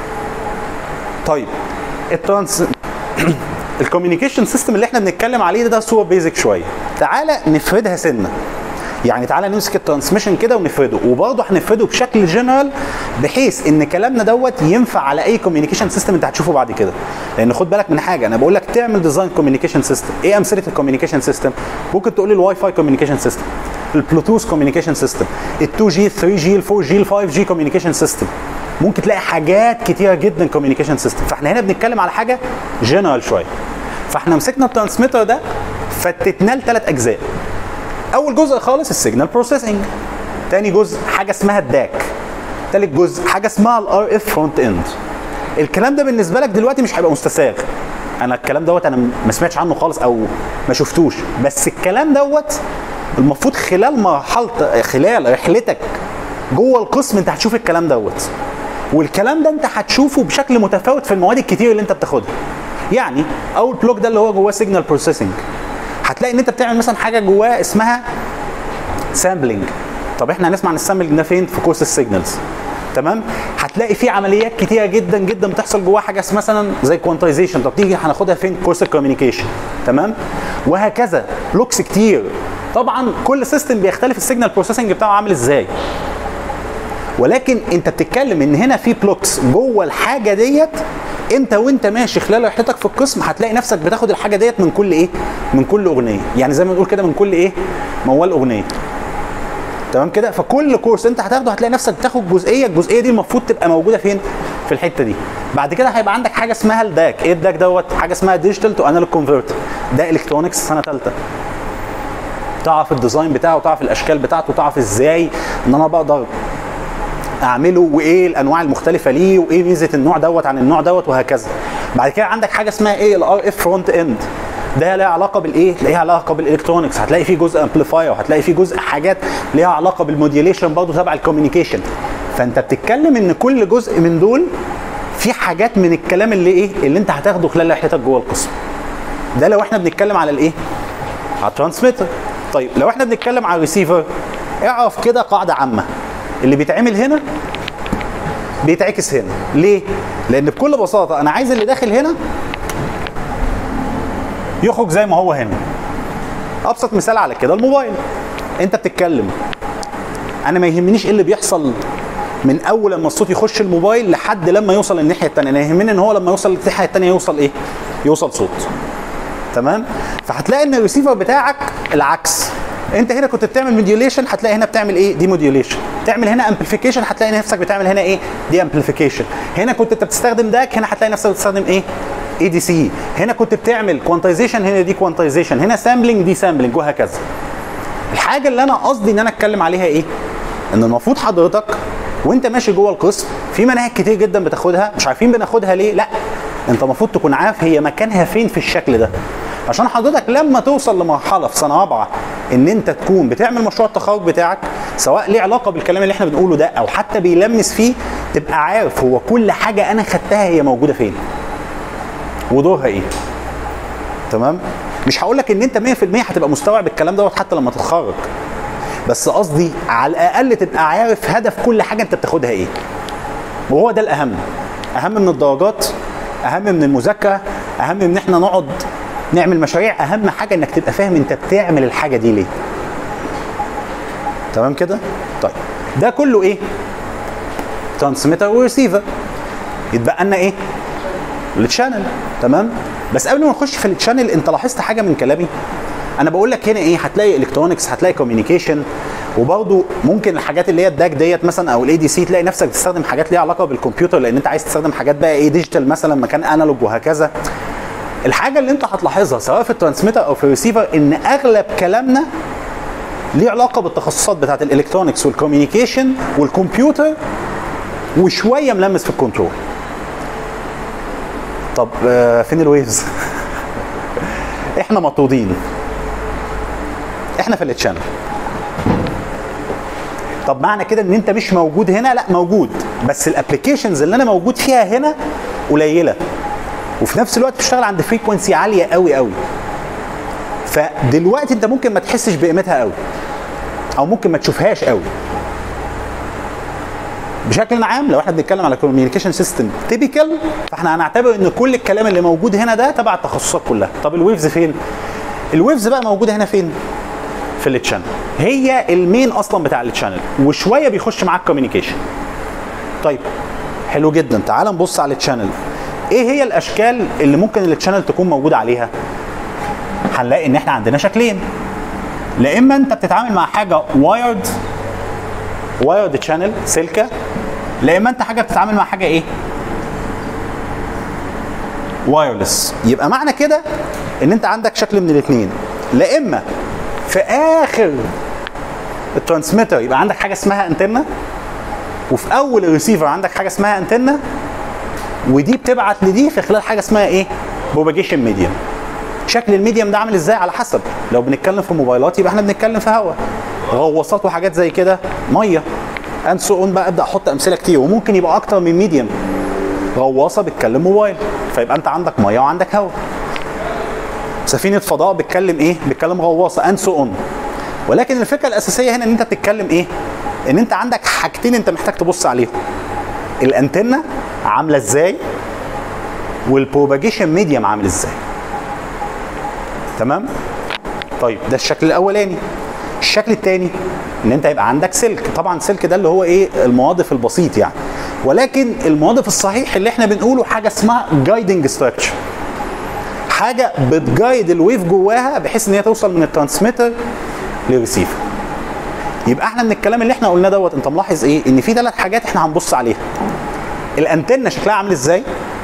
طيب الترانس الكوميونيكيشن سيستم اللي احنا بنتكلم عليه ده, ده صوره بيزك شويه تعالى نفردها سنه يعني تعالى نمسك الترانسميشن كده ونفرده وبرضه هنفرده بشكل جنرال بحيث ان كلامنا دوت ينفع على اي كوميونيكيشن سيستم انت هتشوفه بعد كده لان خد بالك من حاجه انا بقول لك تعمل ديزاين كوميونيكيشن سيستم ايه امثله الكوميونيكيشن سيستم ممكن تقول لي الواي فاي كوميونيكيشن سيستم البلوتوث كوميونيكيشن سيستم ال 2 جي 3 جي ال 4 جي ال 5 جي كوميونيكيشن سيستم ممكن تلاقي حاجات كتيره جدا كوميونيكيشن سيستم فاحنا هنا بنتكلم على حاجه جنرال شويه فاحنا مسكنا الترانسميتر ده فتتناه لثلاث اجزاء اول جزء خالص السيجنال بروسيسنج تاني جزء حاجه اسمها الداك تالت جزء حاجه اسمها الار اف فرونت اند الكلام ده بالنسبه لك دلوقتي مش هيبقى مستساغ انا الكلام دوت انا ما سمعتش عنه خالص او ما شفتوش بس الكلام دوت المفروض خلال مرحله خلال رحلتك جوه القسم انت هتشوف الكلام دوت والكلام ده انت هتشوفه بشكل متفاوت في المواد الكتير اللي انت بتاخدها يعني اول بلوك ده اللي هو جواه سيجنال بروسيسنج هتلاقي ان انت بتعمل مثلا حاجه جواه اسمها سامبلنج طب احنا هنسمع عن السامبلنج ده فين في كورس السيجنالز تمام هتلاقي في عمليات كتيره جدا جدا بتحصل جواها حاجه مثلا زي كوانتايزيشن طب تيجي هناخدها فين كورس الكوميونيكيشن تمام وهكذا بلوكس كتير طبعا كل سيستم بيختلف السيجنال بروسيسنج بتاعه عامل ازاي ولكن انت بتتكلم ان هنا في بلوكس جوه الحاجه ديت انت وانت ماشي خلال رحلتك في القسم هتلاقي نفسك بتاخد الحاجه ديت من كل ايه من كل اغنيه يعني زي ما بنقول كده من كل ايه موال اغنيه تمام كده فكل كورس انت هتاخده هتلاقي نفسك بتاخد جزئيه الجزئيه دي المفروض تبقى موجوده فين في الحته دي بعد كده هيبقى عندك حاجه اسمها الداك ايه الداك دوت حاجه اسمها ديجيتال تو انالوج كونفرتر ده الكترونكس سنه ثالثه تعرف الديزاين بتاعه وتعرف الاشكال بتاعته وتعرف ازاي ان انا بقدر اعمله وايه الانواع المختلفه ليه وايه ميزه النوع دوت عن النوع دوت وهكذا بعد كده عندك حاجه اسمها ايه الار اف فرونت اند ده ليها علاقه بالايه ليها علاقه بالالكترونكس هتلاقي فيه جزء امبليفاير وهتلاقي فيه جزء حاجات ليها علاقه بالموديوليشن برضه تبع الكوميونيكيشن فانت بتتكلم ان كل جزء من دول في حاجات من الكلام اللي ايه اللي انت هتاخده خلال رحلتك جوه القسم ده لو احنا بنتكلم على الايه على الترانسميتر طيب لو احنا بنتكلم على الريسيفر اعرف كده قاعده عامه اللي بيتعمل هنا بيتعكس هنا ليه لان بكل بساطه انا عايز اللي داخل هنا يخرج زي ما هو هنا ابسط مثال على كده الموبايل انت بتتكلم انا ما يهمنيش ايه اللي بيحصل من اول لما الصوت يخش الموبايل لحد لما يوصل الناحيه الثانيه انا يهمني ان هو لما يوصل للناحيه الثانيه يوصل ايه يوصل صوت تمام فهتلاقي ان الريسيفر بتاعك العكس انت هنا كنت بتعمل موديوليشن هتلاقي هنا بتعمل ايه دي موديوليشن تعمل هنا امبليفيكيشن هتلاقي نفسك بتعمل هنا ايه دي امبليفيكيشن هنا كنت انت بتستخدم داك هنا هتلاقي نفسك بتستخدم ايه اي دي سي هنا كنت بتعمل كوانتايزيشن هنا دي كوانتايزيشن هنا سامبلنج دي سامبلنج وهكذا الحاجه اللي انا قصدي ان انا اتكلم عليها ايه ان المفروض حضرتك وانت ماشي جوه القسم في مناهج كتير جدا بتاخدها مش عارفين بناخدها ليه لا انت المفروض تكون عارف هي مكانها فين في الشكل ده عشان حضرتك لما توصل لمرحله في سنه رابعه ان انت تكون بتعمل مشروع التخرج بتاعك سواء ليه علاقه بالكلام اللي احنا بنقوله ده او حتى بيلمس فيه تبقى عارف هو كل حاجه انا خدتها هي موجوده فين ودورها ايه تمام مش هقول لك ان انت 100% هتبقى مستوعب الكلام دوت حتى لما تتخرج بس قصدي على الاقل تبقى عارف هدف كل حاجه انت بتاخدها ايه وهو ده الاهم اهم من الدرجات اهم من المذاكره اهم من ان احنا نقعد نعمل مشاريع اهم حاجه انك تبقى فاهم انت بتعمل الحاجه دي ليه تمام كده طيب ده كله ايه ترانسميتر وريسيفر يتبقى لنا ايه التشانل تمام بس قبل ما نخش في التشانل انت لاحظت حاجه من كلامي انا بقول لك هنا ايه هتلاقي الكترونكس هتلاقي كوميونيكيشن وبرضه ممكن الحاجات اللي هي الداك ديت مثلا او الاي دي سي تلاقي نفسك بتستخدم حاجات ليها علاقه بالكمبيوتر لان انت عايز تستخدم حاجات بقى ايه ديجيتال مثلا مكان انالوج وهكذا الحاجه اللي انت هتلاحظها سواء في الترانسميتر او في الريسيفر ان اغلب كلامنا ليه علاقه بالتخصصات بتاعت الالكترونكس والكوميونيكيشن والكمبيوتر وشويه ملمس في الكنترول طب آه، فين الويفز احنا مطرودين احنا في التشانل طب معنى كده ان انت مش موجود هنا لا موجود بس الابلكيشنز اللي انا موجود فيها هنا قليله وفي نفس الوقت بتشتغل عند فريكونسي عاليه قوي قوي فدلوقتي انت ممكن ما تحسش بقيمتها قوي او ممكن ما تشوفهاش قوي بشكل عام لو احنا بنتكلم على كوميونيكيشن سيستم تيبيكال فاحنا هنعتبر ان كل الكلام اللي موجود هنا ده تبع التخصصات كلها طب الويفز فين الويفز بقى موجوده هنا فين في التشانل هي المين اصلا بتاع التشانل وشويه بيخش معاك كوميونيكيشن طيب حلو جدا تعال نبص على التشانل ايه هي الاشكال اللي ممكن التشانل تكون موجوده عليها هنلاقي ان احنا عندنا شكلين لا اما انت بتتعامل مع حاجه وايرد وايرد تشانل سلكه لا اما انت حاجه بتتعامل مع حاجه ايه وايرلس يبقى معنى كده ان انت عندك شكل من الاثنين لا اما في اخر الترانسميتر يبقى عندك حاجه اسمها انتنه وفي اول الريسيفر عندك حاجه اسمها انتنه ودي بتبعت لدي في خلال حاجه اسمها ايه بروباجيشن ميديم شكل الميديم ده عامل ازاي على حسب لو بنتكلم في موبايلات يبقى احنا بنتكلم في هواء غواصات وحاجات زي كده ميه اند سو اون بقى ابدا احط امثله كتير وممكن يبقى اكتر من ميديم غواصه بتكلم موبايل فيبقى انت عندك ميه وعندك هواء سفينه فضاء بتكلم ايه بتكلم غواصه اند سو اون ولكن الفكره الاساسيه هنا ان انت بتتكلم ايه ان انت عندك حاجتين انت محتاج تبص عليهم الانتنه عامله ازاي والبروباجيشن ميديم عامل ازاي تمام طيب ده الشكل الاولاني الشكل الثاني ان انت يبقى عندك سلك طبعا سلك ده اللي هو ايه المواضف البسيط يعني ولكن المواضف الصحيح اللي احنا بنقوله حاجه اسمها جايدنج ستراكشر حاجه بتجايد الويف جواها بحيث ان هي توصل من الترانسميتر للريسيفر يبقى احنا من الكلام اللي احنا قلناه دوت انت ملاحظ ايه ان في ثلاث حاجات احنا هنبص عليها الانتنه شكلها عامل ازاي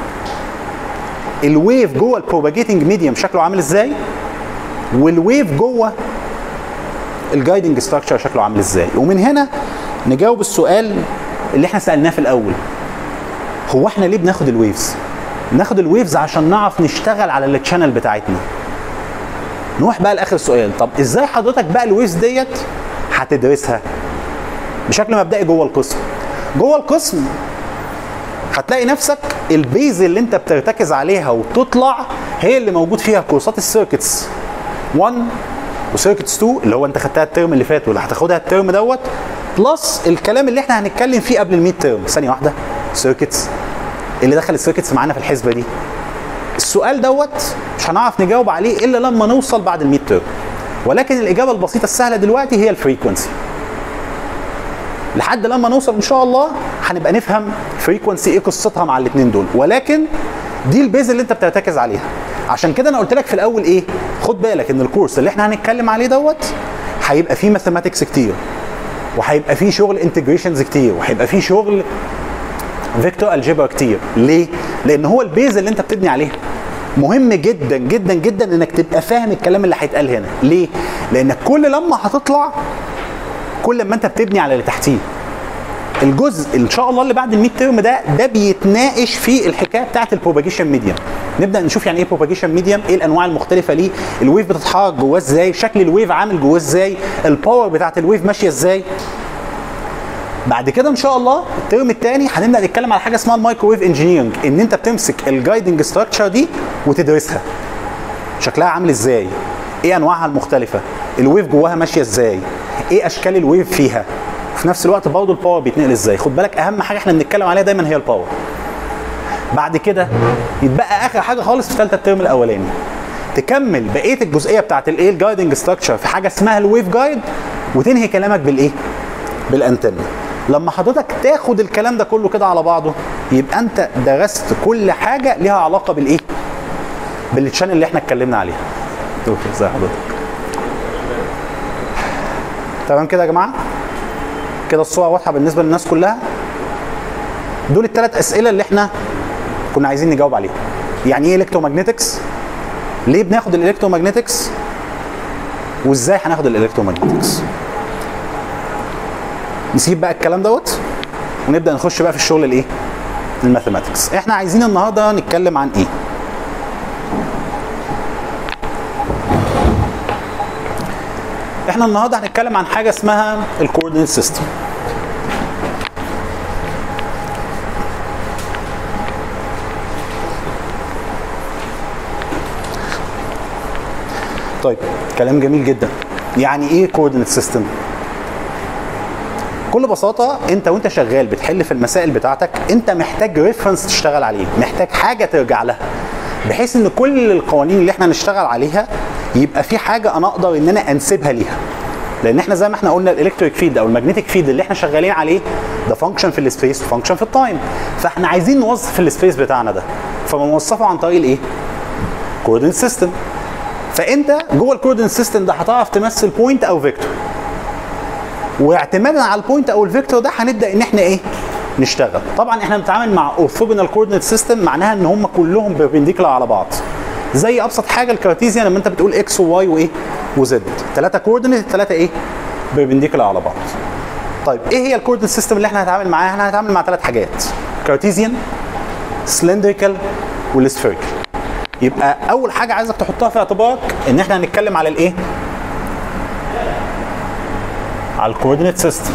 الويف جوه البروباجيتنج ميديوم شكله عامل ازاي والويف جوه الجايدنج ستراكشر شكله عامل ازاي ومن هنا نجاوب السؤال اللي احنا سالناه في الاول هو احنا ليه بناخد الويفز بناخد الويفز عشان نعرف نشتغل على التشانل بتاعتنا نروح بقى لاخر السؤال طب ازاي حضرتك بقى الويفز ديت هتدرسها بشكل مبدئي جوه القسم جوه القسم هتلاقي نفسك البيز اللي انت بترتكز عليها وتطلع هي اللي موجود فيها كورسات السيركتس 1 وسيركتس 2 اللي هو انت خدتها الترم اللي فات واللي هتاخدها الترم دوت بلس الكلام اللي احنا هنتكلم فيه قبل الميد ترم ثانيه واحده سيركتس اللي دخل السيركتس معانا في الحسبه دي السؤال دوت مش هنعرف نجاوب عليه الا لما نوصل بعد الميد ترم ولكن الاجابه البسيطه السهله دلوقتي هي الفريكونسي لحد لما نوصل ان شاء الله هنبقى نفهم فريكونسي ايه قصتها مع الاثنين دول ولكن دي البيز اللي انت بترتكز عليها عشان كده انا قلت لك في الاول ايه خد بالك ان الكورس اللي احنا هنتكلم عليه دوت هيبقى فيه ماثيماتكس كتير وهيبقى فيه شغل انتجريشنز كتير وهيبقى فيه شغل فيكتور الجبرا كتير ليه لان هو البيز اللي انت بتبني عليها مهم جدا جدا جدا انك تبقى فاهم الكلام اللي هيتقال هنا ليه لانك كل لما هتطلع كل ما انت بتبني على اللي تحتيه الجزء ان شاء الله اللي بعد الميد ترم ده ده بيتناقش في الحكايه بتاعت البروباجيشن ميديم نبدا نشوف يعني ايه بروباجيشن ميديم ايه الانواع المختلفه ليه الويف بتتحرك جواه ازاي شكل الويف عامل جواه ازاي الباور بتاعت الويف ماشيه ازاي بعد كده ان شاء الله الترم الثاني هنبدا نتكلم على حاجه اسمها المايكروويف انجينيرنج ان انت بتمسك الجايدنج ستراكشر دي وتدرسها شكلها عامل ازاي ايه انواعها المختلفه الويف جواها ماشيه ازاي ايه اشكال الويف فيها في نفس الوقت برضه الباور بيتنقل ازاي خد بالك اهم حاجه احنا بنتكلم عليها دايما هي الباور بعد كده يتبقى اخر حاجه خالص في ثالثه الترم الاولاني تكمل بقيه الجزئيه بتاعت الايه الجايدنج ستراكشر في حاجه اسمها الويف جايد وتنهي كلامك بالايه بالانتنه لما حضرتك تاخد الكلام ده كله كده على بعضه يبقى انت درست كل حاجه ليها علاقه بالايه بالتشانل اللي احنا اتكلمنا عليها شوف ازاي حضرتك تمام كده يا جماعه كده الصوره واضحه بالنسبه للناس كلها دول الثلاث اسئله اللي احنا كنا عايزين نجاوب عليهم يعني ايه الكترومagنetics ليه بناخد الالكترومagنetics وازاي هناخد الالكترومagnetics نسيب بقى الكلام دوت ونبدا نخش بقى في الشغل الايه الماثيماتكس احنا عايزين النهارده نتكلم عن ايه احنا النهارده هنتكلم عن حاجه اسمها الكوردينيت سيستم طيب كلام جميل جدا يعني ايه كوردينيت سيستم بكل بساطه انت وانت شغال بتحل في المسائل بتاعتك انت محتاج ريفرنس تشتغل عليه محتاج حاجه ترجع لها بحيث ان كل القوانين اللي احنا نشتغل عليها يبقى في حاجه انا اقدر ان انا انسبها ليها لان احنا زي ما احنا قلنا الالكتريك فيلد او المagnetic فيلد اللي احنا شغالين عليه ده فانكشن في السبيس وفانكشن في التايم فاحنا عايزين نوظف السبيس بتاعنا ده فبنوظفه عن طريق الايه كوردينيت سيستم فانت جوه الكوردينيت سيستم ده هتعرف تمثل بوينت او فيكتور واعتمادا على البوينت او الفيكتور ده هنبدا ان احنا ايه نشتغل طبعا احنا بنتعامل مع اورثوجونال كوردينيت سيستم معناها ان هم كلهم بيربنديكولار على بعض زي ابسط حاجه الكارتيزيان لما انت بتقول اكس وواي وايه وزد ثلاثه كوردينيت الثلاثه ايه بيربنديكولار على بعض طيب ايه هي الكوردينيت سيستم اللي احنا هنتعامل معاها احنا هنتعامل مع ثلاث حاجات كارتيزيان سلندريكال والسفيريكال يبقى اول حاجه عايزك تحطها في اعتبارك ان احنا هنتكلم على الايه على الكوردينيت سيستم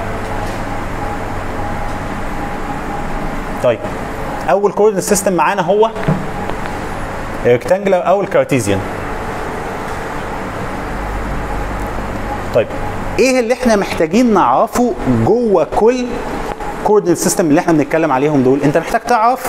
طيب اول كوردينيت سيستم معانا هو الريكتانجلر او الكارتيزيان طيب ايه اللي احنا محتاجين نعرفه جوه كل كوردينيت سيستم اللي احنا بنتكلم عليهم دول انت محتاج تعرف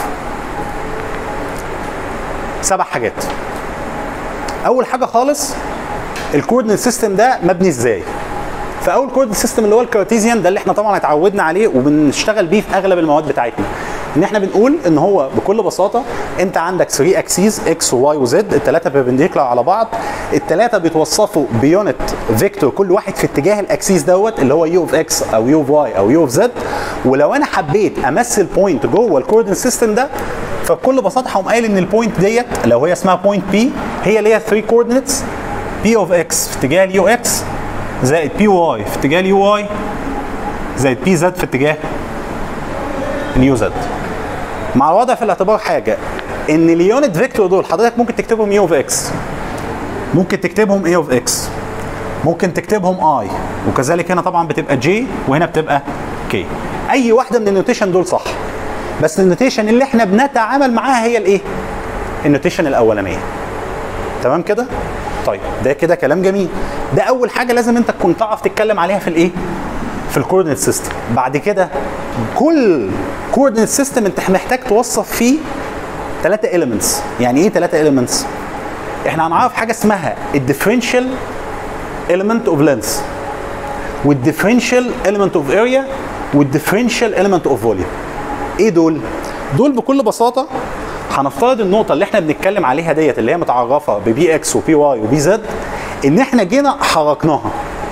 سبع حاجات اول حاجه خالص الكوردينيت سيستم ده مبني ازاي فاول كوردينيت سيستم اللي هو الكارتيزيان ده اللي احنا طبعا اتعودنا عليه وبنشتغل بيه في اغلب المواد بتاعتنا ان احنا بنقول ان هو بكل بساطه انت عندك 3 اكسيز اكس وواي وزد الثلاثه بيربنديكولار على بعض الثلاثه بيتوصفوا بيونت فيكتور كل واحد في اتجاه الاكسيس دوت اللي هو يو اوف اكس او يو اوف واي او يو اوف زد ولو انا حبيت امثل بوينت جوه الكوردينيت سيستم ده فبكل بساطه هقوم قايل ان البوينت ديت لو هي اسمها بوينت بي هي ليها 3 كوردينيتس بي اوف اكس في اتجاه اليو اكس زائد بي واي في اتجاه اليو واي زائد بي زد في اتجاه اليو زد مع الوضع في الاعتبار حاجه ان اليونت فيكتور دول حضرتك ممكن تكتبهم يو اوف اكس ممكن تكتبهم اي اوف اكس ممكن تكتبهم اي وكذلك هنا طبعا بتبقى جي وهنا بتبقى كي اي واحده من النوتيشن دول صح بس النوتيشن اللي احنا بنتعامل معاها هي الايه النوتيشن الاولانيه تمام كده طيب ده كده كلام جميل ده اول حاجه لازم انت تكون تعرف تتكلم عليها في الايه في الكوردينيت سيستم بعد كده كل كوردينيت سيستم انت محتاج توصف فيه ثلاثه اليمنتس يعني ايه ثلاثه اليمنتس احنا هنعرف حاجه اسمها الديفرنشال element اوف لينث والديفرنشال element اوف اريا والديفرنشال element اوف فوليوم ايه دول دول بكل بساطه هنفترض النقطه اللي احنا بنتكلم عليها ديت اللي هي متعرفه ببي اكس وبي واي وبي زد ان احنا جينا حركناها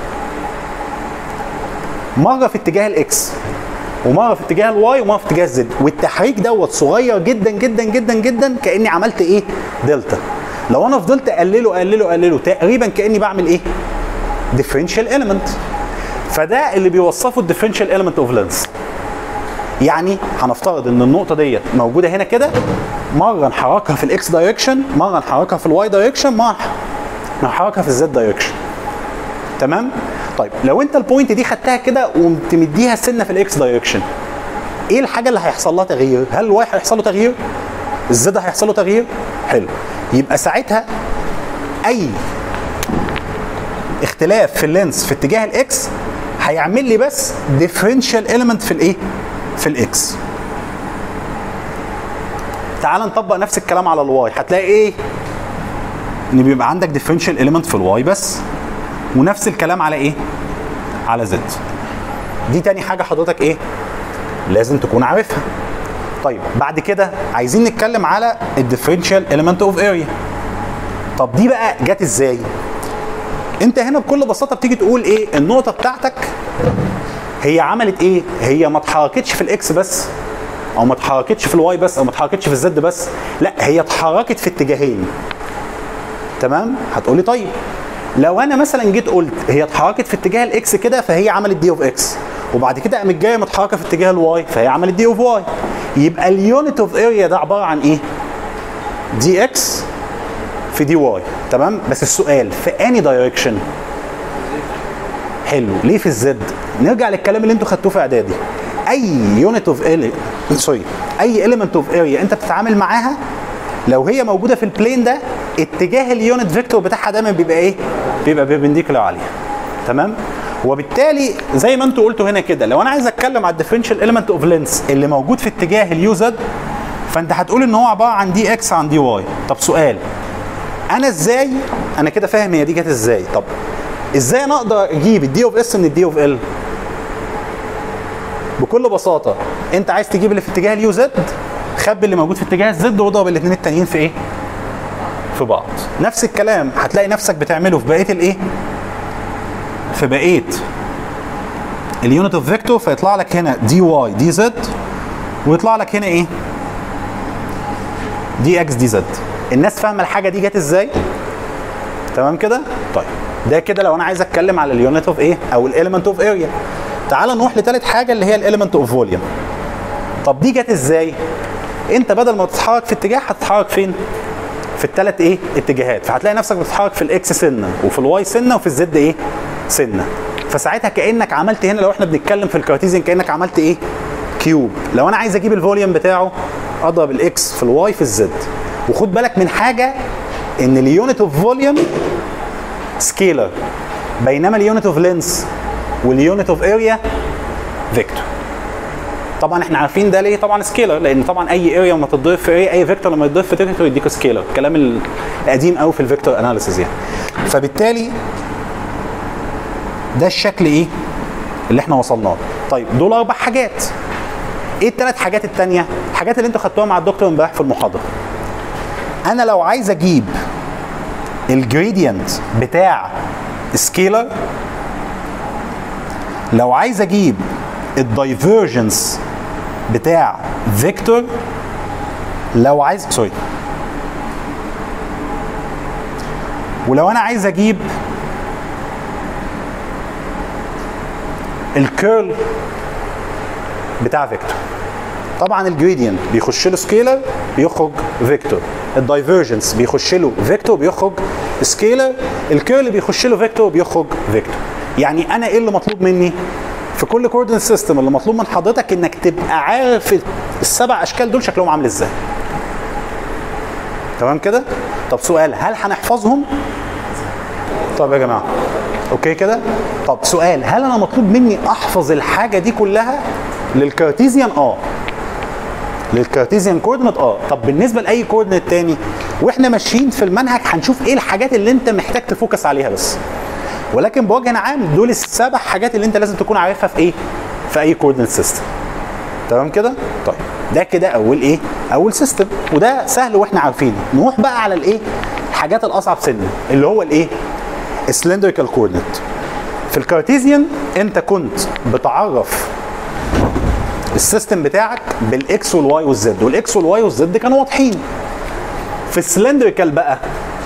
مره في اتجاه الاكس ومره في اتجاه الواي ومره في اتجاه الزد والتحريك دوت صغير جدا جدا جدا جدا كاني عملت ايه دلتا لو انا فضلت اقلله اقلله اقلله تقريبا كاني بعمل ايه ديفرنشال element فده اللي بيوصفه الديفرنشال element اوف لينث يعني هنفترض ان النقطه ديت موجوده هنا كده مره نحركها في الاكس دايركشن مره نحركها في الواي دايركشن مره نحركها في الزد دايركشن تمام طيب لو انت البوينت دي خدتها كده وقمت مديها سنه في الاكس دايركشن ايه الحاجه اللي هيحصل لها تغيير هل الواي هيحصل له تغيير الزد هيحصل له تغيير حلو يبقى ساعتها اي اختلاف في اللينس في اتجاه الاكس هيعمل لي بس ديفرنشال element في الايه في الاكس تعال نطبق نفس الكلام على الواي هتلاقي ايه ان بيبقى عندك ديفرنشال element في الواي بس ونفس الكلام على ايه على زد دي تاني حاجه حضرتك ايه لازم تكون عارفها طيب بعد كده عايزين نتكلم على الديفرنشال element اوف اريا طب دي بقى جت ازاي انت هنا بكل بساطه بتيجي تقول ايه النقطه بتاعتك هي عملت ايه هي ما اتحركتش في الاكس بس او ما اتحركتش في الواي بس او ما اتحركتش في الزد بس لا هي اتحركت في اتجاهين تمام هتقولي طيب لو انا مثلا جيت قلت هي اتحركت في اتجاه الاكس كده فهي عملت دي اوف اكس وبعد كده قامت جايه متحركه في اتجاه الواي فهي عملت دي اوف واي يبقى اليونت اوف اريا ده عباره عن ايه دي اكس في دي واي تمام بس السؤال في اني دايركشن حلو ليه في الزد نرجع للكلام اللي انتوا خدتوه في اعدادي اي يونت اوف اريا سوري اي اليمنت اوف اريا انت بتتعامل معاها لو هي موجوده في البلين ده اتجاه اليونت فيكتور بتاعها دايما بيبقى ايه بيبقى بيربنديكولار عليها تمام وبالتالي زي ما انتوا قلتوا هنا كده لو انا عايز اتكلم على الديفرنشال اليمنت اوف لينس اللي موجود في اتجاه اليو زد فانت هتقول ان هو عباره عن دي اكس عن دي واي طب سؤال انا ازاي انا كده فاهم هي دي جت ازاي طب ازاي انا اقدر اجيب الدي اوف اس من الدي اوف ال بكل بساطه انت عايز تجيب اللي في اتجاه اليو زد خبي اللي موجود في اتجاه الزد واضرب الاثنين التانيين في ايه في بعض نفس الكلام هتلاقي نفسك بتعمله في بقيه الايه في بقيه اليونت اوف فيكتور فيطلع لك هنا دي واي دي زد ويطلع لك هنا ايه دي اكس دي زد الناس فاهمه الحاجه دي جت ازاي تمام كده طيب ده كده لو انا عايز اتكلم على اليونت اوف ايه او الاليمنت اوف اريا تعال نروح لثالث حاجه اللي هي الاليمنت اوف فوليوم طب دي جت ازاي انت بدل ما تتحرك في اتجاه هتتحرك فين في الثلاث ايه اتجاهات فهتلاقي نفسك بتتحرك في الاكس سنه وفي الواي سنه وفي الزد ايه سنه فساعتها كانك عملت هنا لو احنا بنتكلم في الكارتيزيان كانك عملت ايه كيوب لو انا عايز اجيب الفوليوم بتاعه اضرب الاكس في الواي في الزد وخد بالك من حاجه ان اليونت اوف فوليوم سكيلر بينما اليونت اوف لينس واليونت اوف اريا فيكتور طبعا احنا عارفين ده ليه طبعا سكيلر لان طبعا اي اريا لما تضيف في اريا اي فيكتور لما يضيف في تيريتوري يديك سكيلر الكلام القديم قوي في الفيكتور اناليسيز يعني فبالتالي ده الشكل ايه اللي احنا وصلنا له طيب دول اربع حاجات ايه الثلاث حاجات التانية الحاجات اللي انتوا خدتوها مع الدكتور امبارح في المحاضره انا لو عايز اجيب الجريدينت بتاع سكيلر لو عايز اجيب الدايفرجنس بتاع فيكتور لو عايز سوري ولو انا عايز اجيب الكيرل بتاع فيكتور طبعا الجريدينت بيخش له سكيلر بيخرج فيكتور الدايفرجنس بيخش له فيكتور بيخرج سكيلر الكيرل بيخش له فيكتور بيخرج فيكتور يعني انا ايه اللي مطلوب مني في كل كوردينيت سيستم اللي مطلوب من حضرتك انك تبقى عارف السبع اشكال دول شكلهم عامل ازاي تمام كده طب سؤال هل هنحفظهم طب يا جماعه اوكي كده طب سؤال هل انا مطلوب مني احفظ الحاجه دي كلها للكارتيزيان اه للكارتيزيان كوردينيت اه طب بالنسبه لاي كوردينيت تاني واحنا ماشيين في المنهج هنشوف ايه الحاجات اللي انت محتاج تفوكس عليها بس ولكن بوجه عام دول السبع حاجات اللي انت لازم تكون عارفها في ايه في اي كوردينيت سيستم تمام كده طيب ده كده اول ايه اول سيستم وده سهل واحنا عارفينه نروح بقى على الايه الحاجات الاصعب سنه اللي هو الايه السلندريكال كوردينيت في الكارتيزيان انت كنت بتعرف السيستم بتاعك بالاكس والواي والزد والاكس والواي والزد كانوا واضحين في السلندريكال بقى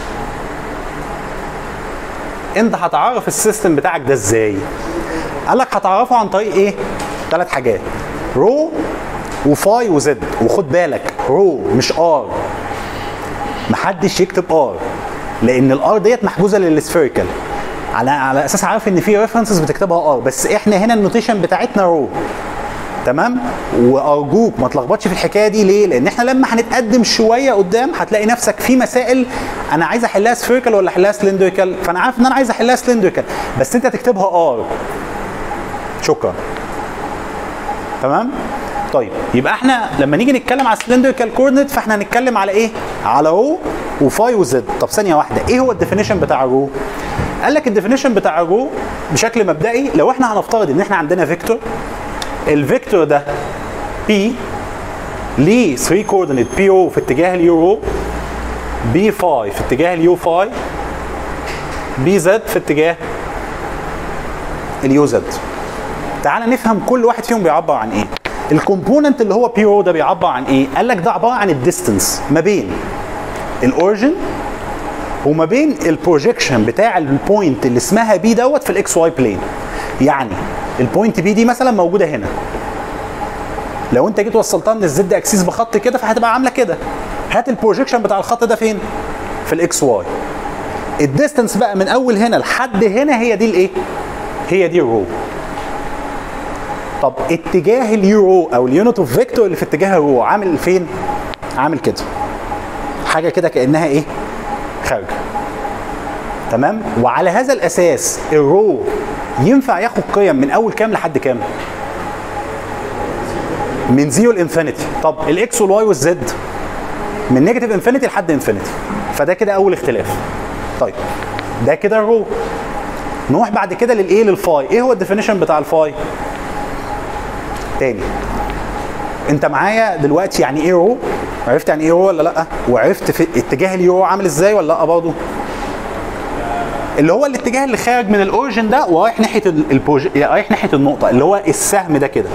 انت هتعرف السيستم بتاعك ده ازاي قال لك هتعرفه عن طريق ايه ثلاث حاجات رو وفاي وزد وخد بالك رو مش ار محدش يكتب ار لان الار ديت محجوزه للسفيريكال على على اساس عارف ان في ريفرنسز بتكتبها ار بس احنا هنا النوتيشن بتاعتنا رو تمام وارجوك ما تلخبطش في الحكايه دي ليه لان احنا لما هنتقدم شويه قدام هتلاقي نفسك في مسائل انا عايز احلها سفيريكال ولا احلها سلندريكال فانا عارف ان انا عايز احلها سلندريكال بس انت تكتبها ار شكرا تمام طيب يبقى احنا لما نيجي نتكلم على سلندريكال كوردينيت فاحنا هنتكلم على ايه على رو وفاي وزد طب ثانيه واحده ايه هو الديفينيشن بتاع الرو قال لك الديفينيشن بتاع الرو بشكل مبدئي لو احنا هنفترض ان احنا عندنا فيكتور الفيكتور ده بي ليه 3 كوردينيت بي او في اتجاه اليو رو بي فاي في اتجاه اليو فاي بي زد في اتجاه اليو زد تعال نفهم كل واحد فيهم بيعبر عن ايه الكومبوننت اللي هو بي او ده بيعبر عن ايه قال لك ده عباره عن الديستنس ما بين الاوريجن وما بين البروجيكشن بتاع البوينت اللي اسمها بي دوت في الاكس واي بلين يعني البوينت بي دي مثلا موجوده هنا لو انت جيت وصلتها من الزد اكسيس بخط كده فهتبقى عامله كده هات البروجيكشن بتاع الخط ده فين في الاكس واي الديستنس بقى من اول هنا لحد هنا هي دي الايه هي دي الرو طب اتجاه اليورو او اليونت اوف فيكتور اللي في اتجاه الرو عامل فين عامل كده حاجه كده كانها ايه خارجه تمام وعلى هذا الاساس الرو ينفع ياخد قيم من اول كام لحد كام من زيرو لانفينيتي طب الاكس والواي والزد من نيجاتيف انفينيتي لحد انفينيتي فده كده اول اختلاف طيب ده كده الرو نروح بعد كده للايه للفاي ايه هو الديفينيشن بتاع الفاي تاني انت معايا دلوقتي يعني ايه رو عرفت يعني ايه رو ولا لا وعرفت في اتجاه اليورو عامل ازاي ولا لا برضه اللي هو الاتجاه اللي خارج من الاوريجن ده ورايح ناحيه البوج... رايح ناحيه النقطه اللي هو السهم ده كده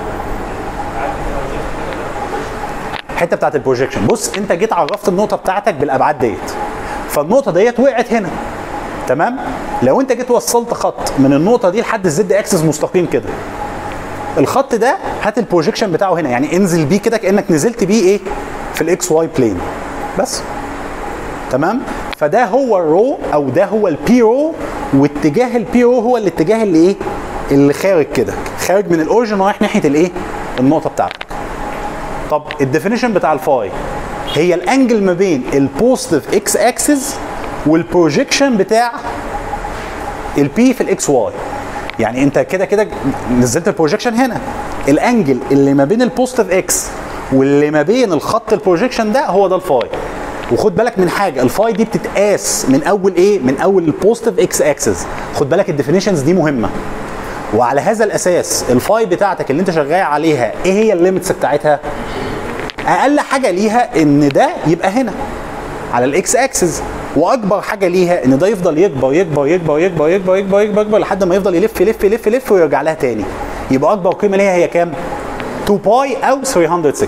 الحته بتاعت البروجيكشن بص انت جيت عرفت النقطه بتاعتك بالابعاد ديت فالنقطه ديت وقعت هنا تمام لو انت جيت وصلت خط من النقطه دي لحد الزد اكسس مستقيم كده الخط ده هات البروجيكشن بتاعه هنا يعني انزل بيه كده كانك نزلت بيه ايه في الاكس واي بلين بس تمام فده هو الرو او ده هو البي رو واتجاه البي رو هو الاتجاه اللي ايه اللي خارج كده خارج من الاوريجن رايح ناحيه الايه النقطه بتاعتك طب الديفينيشن بتاع الفاي هي الانجل ما بين البوزيتيف اكس اكسس والبروجيكشن بتاع البي في الاكس واي يعني انت كده كده نزلت البروجيكشن هنا الانجل اللي ما بين البوزيتيف اكس واللي ما بين الخط البروجيكشن ده هو ده الفاي وخد بالك من حاجه الفاي دي بتتقاس من اول ايه من اول البوزيتيف اكس اكسس خد بالك الديفينيشنز دي مهمه وعلى هذا الاساس الفاي بتاعتك اللي انت شغال عليها ايه هي الليميتس بتاعتها اقل حاجه ليها ان ده يبقى هنا على الاكس اكسس واكبر حاجه ليها ان ده يفضل يكبر يكبر يكبر يكبر يكبر يكبر يكبر, يكبر لحد ما يفضل يلف يلف يلف يلف ويرجع لها تاني يبقى اكبر قيمه ليها هي كام 2 باي او 360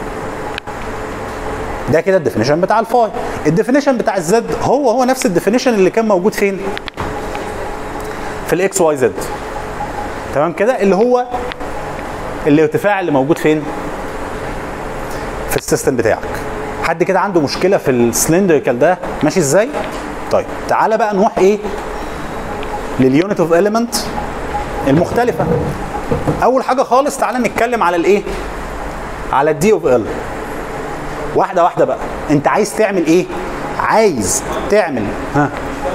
ده كده الديفينيشن بتاع الفاي الديفينيشن بتاع الزد هو هو نفس الديفينيشن اللي كان موجود فين في الاكس واي زد تمام كده اللي هو الارتفاع اللي موجود فين في السيستم بتاعك حد كده عنده مشكله في السلندريكال ده ماشي ازاي طيب تعالى بقى نروح ايه لليونت اوف اليمنت المختلفه اول حاجه خالص تعالى نتكلم على الايه على الدي اوف ال واحده واحده بقى انت عايز تعمل ايه عايز تعمل ها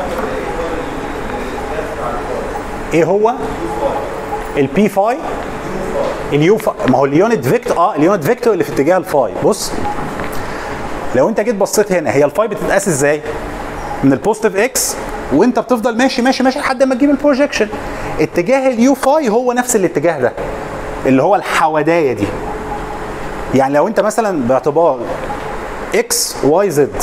ايه هو البي فاي اليو فا... ما هو اليونت فيكتور اه اليونت فيكتور اللي في اتجاه الفاي بص لو انت جيت بصيت هنا هي الفاي بتتقاس ازاي من البوزيتيف اكس وانت بتفضل ماشي ماشي ماشي لحد ما تجيب البروجيكشن اتجاه اليو فاي هو نفس الاتجاه ده اللي هو الحودايه دي يعني لو انت مثلا باعتبار اكس واي زد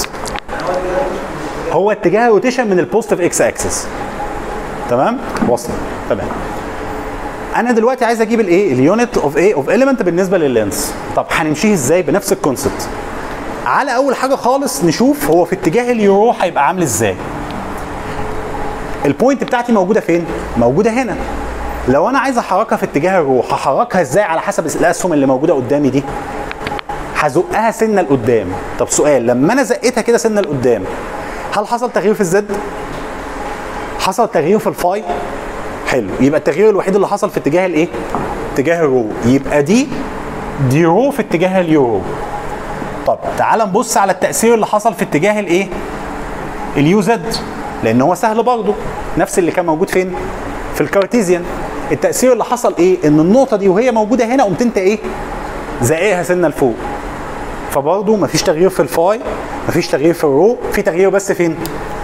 هو اتجاه روتيشن من البوزيتيف اكس اكسس تمام وصل تمام انا دلوقتي عايز اجيب الايه اليونت اوف ايه اوف اليمنت بالنسبه لللينس طب هنمشيه ازاي بنفس الكونسبت على اول حاجه خالص نشوف هو في اتجاه اليورو هيبقى عامل ازاي البوينت بتاعتي موجوده فين موجوده هنا لو انا عايز احركها في اتجاه الرو هحركها ازاي على حسب الاسهم اللي موجوده قدامي دي هزقها سنه لقدام طب سؤال لما انا زقتها كده سنه لقدام هل حصل تغيير في الزد حصل تغيير في الفاي حلو يبقى التغيير الوحيد اللي حصل في اتجاه الايه اتجاه الرو يبقى دي دي رو في اتجاه اليورو طب تعال نبص على التاثير اللي حصل في اتجاه الايه اليو زد لان هو سهل برضه نفس اللي كان موجود فين في الكارتيزيان التاثير اللي حصل ايه ان النقطه دي وهي موجوده هنا قمت انت ايه زقيها سنه لفوق فبرضه مفيش تغيير في الفاي مفيش تغيير في الرو في تغيير بس فين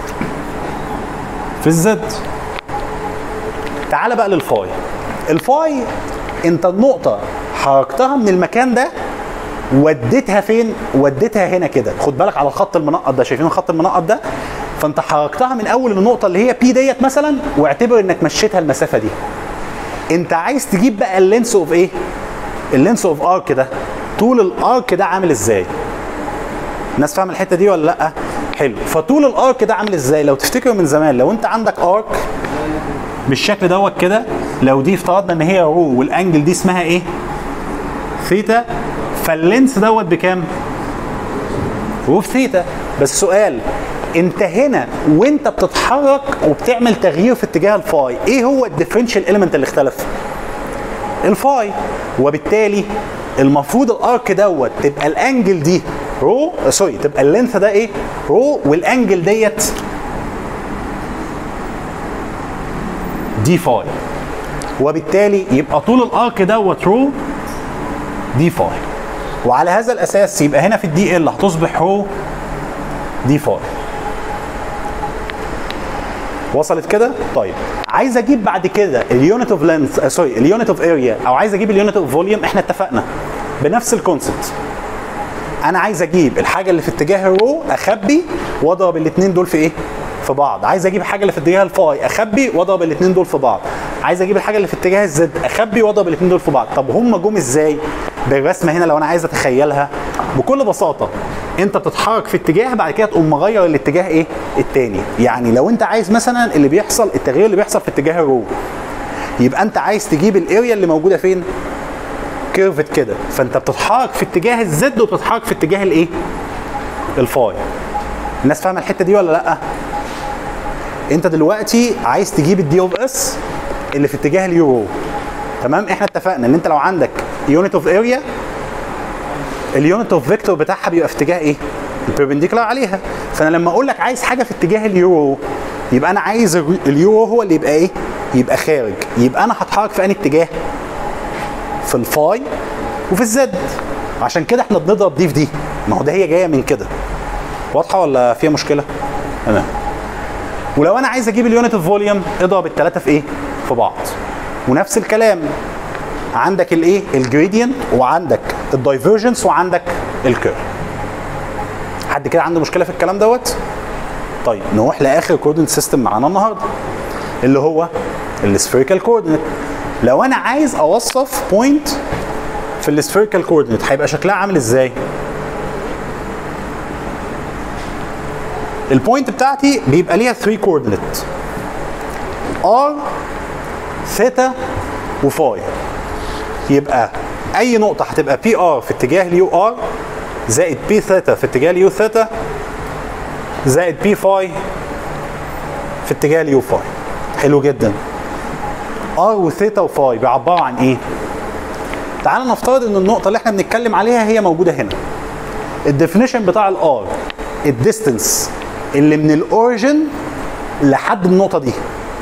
في الزد تعال بقى للفاي الفاي انت النقطه حركتها من المكان ده وديتها فين وديتها هنا كده خد بالك على الخط المنقط ده شايفين الخط المنقط ده فانت حركتها من اول النقطه اللي هي بي ديت مثلا واعتبر انك مشيتها المسافه دي انت عايز تجيب بقى اللينس اوف ايه اللينس اوف ارك ده طول الارك ده عامل ازاي الناس فاهمه الحته دي ولا لا حلو فطول الارك ده عامل ازاي لو تفتكروا من زمان لو انت عندك ارك بالشكل دوت كده لو دي افترضنا ان هي رو والانجل دي اسمها ايه ثيتا فاللينس دوت بكام رو في ثيتا بس سؤال انت هنا وانت بتتحرك وبتعمل تغيير في اتجاه الفاي ايه هو الديفرنشال اليمنت اللي اختلف الفاي وبالتالي المفروض الارك دوت تبقى الانجل دي رو سوري تبقى اللينث ده ايه رو والانجل ديت دي فاي وبالتالي يبقى طول الارك دوت رو دي فاي وعلى هذا الاساس يبقى هنا في الدي ال هتصبح رو دي فاي وصلت كده طيب عايز اجيب بعد كده اليونت اوف لينث سوري اليونت اوف اريا او عايز اجيب اليونت اوف فوليوم احنا اتفقنا بنفس الكونسبت انا عايز اجيب الحاجه اللي في اتجاه الرو اخبي واضرب الاثنين دول في ايه في بعض عايز اجيب الحاجه اللي في اتجاه الفاي اخبي واضرب الاثنين دول في بعض عايز اجيب الحاجه اللي في اتجاه الزد اخبي واضرب الاثنين دول في بعض طب هم جم ازاي بالرسمه هنا لو انا عايز اتخيلها بكل بساطه انت بتتحرك في اتجاه بعد كده تقوم مغير الاتجاه ايه التاني يعني لو انت عايز مثلا اللي بيحصل التغيير اللي بيحصل في اتجاه الرو يبقى انت عايز تجيب الاريا اللي موجوده فين كيرفت كده فانت بتتحرك في اتجاه الزد وبتتحرك في اتجاه الايه الفاي الناس فاهمه الحته دي ولا لا انت دلوقتي عايز تجيب الدي اوف اس اللي في اتجاه اليورو تمام احنا اتفقنا ان انت لو عندك يونت اوف اريا اليونت اوف فيكتور بتاعها بيبقى في اتجاه ايه البربنديكولار عليها فانا لما اقول لك عايز حاجه في اتجاه اليورو يبقى انا عايز الر- اليورو هو اللي يبقى ايه يبقى خارج يبقى انا هتحرك في انهي اتجاه في الفاي وفي الزد عشان كده احنا بنضرب دي في دي ما هو ده هي جايه من كده واضحه ولا فيها مشكله تمام ولو انا عايز اجيب اليونت اوف فوليوم اضرب الثلاثه في ايه في بعض ونفس الكلام عندك الايه الجريدينت وعندك الدايفرجنس وعندك الكيرف حد كده عنده مشكله في الكلام دوت طيب نروح لاخر كوردينت سيستم معانا النهارده اللي هو السفيريكال كوردينت لو انا عايز اوصف بوينت في السفيريكال كوردينت هيبقى شكلها عامل ازاي البوينت بتاعتي بيبقى ليها 3 كوردينت ار ثيتا وفاي يبقى اي نقطه هتبقى بي ار في اتجاه اليو ار زائد بي ثيتا في اتجاه اليو ثيتا زائد بي فاي في اتجاه اليو فاي حلو جدا ار وثيتا وفاي بيعبروا عن ايه تعال نفترض ان النقطه اللي احنا بنتكلم عليها هي موجوده هنا الديفينيشن بتاع الار الديستنس اللي من الاوريجن لحد النقطه دي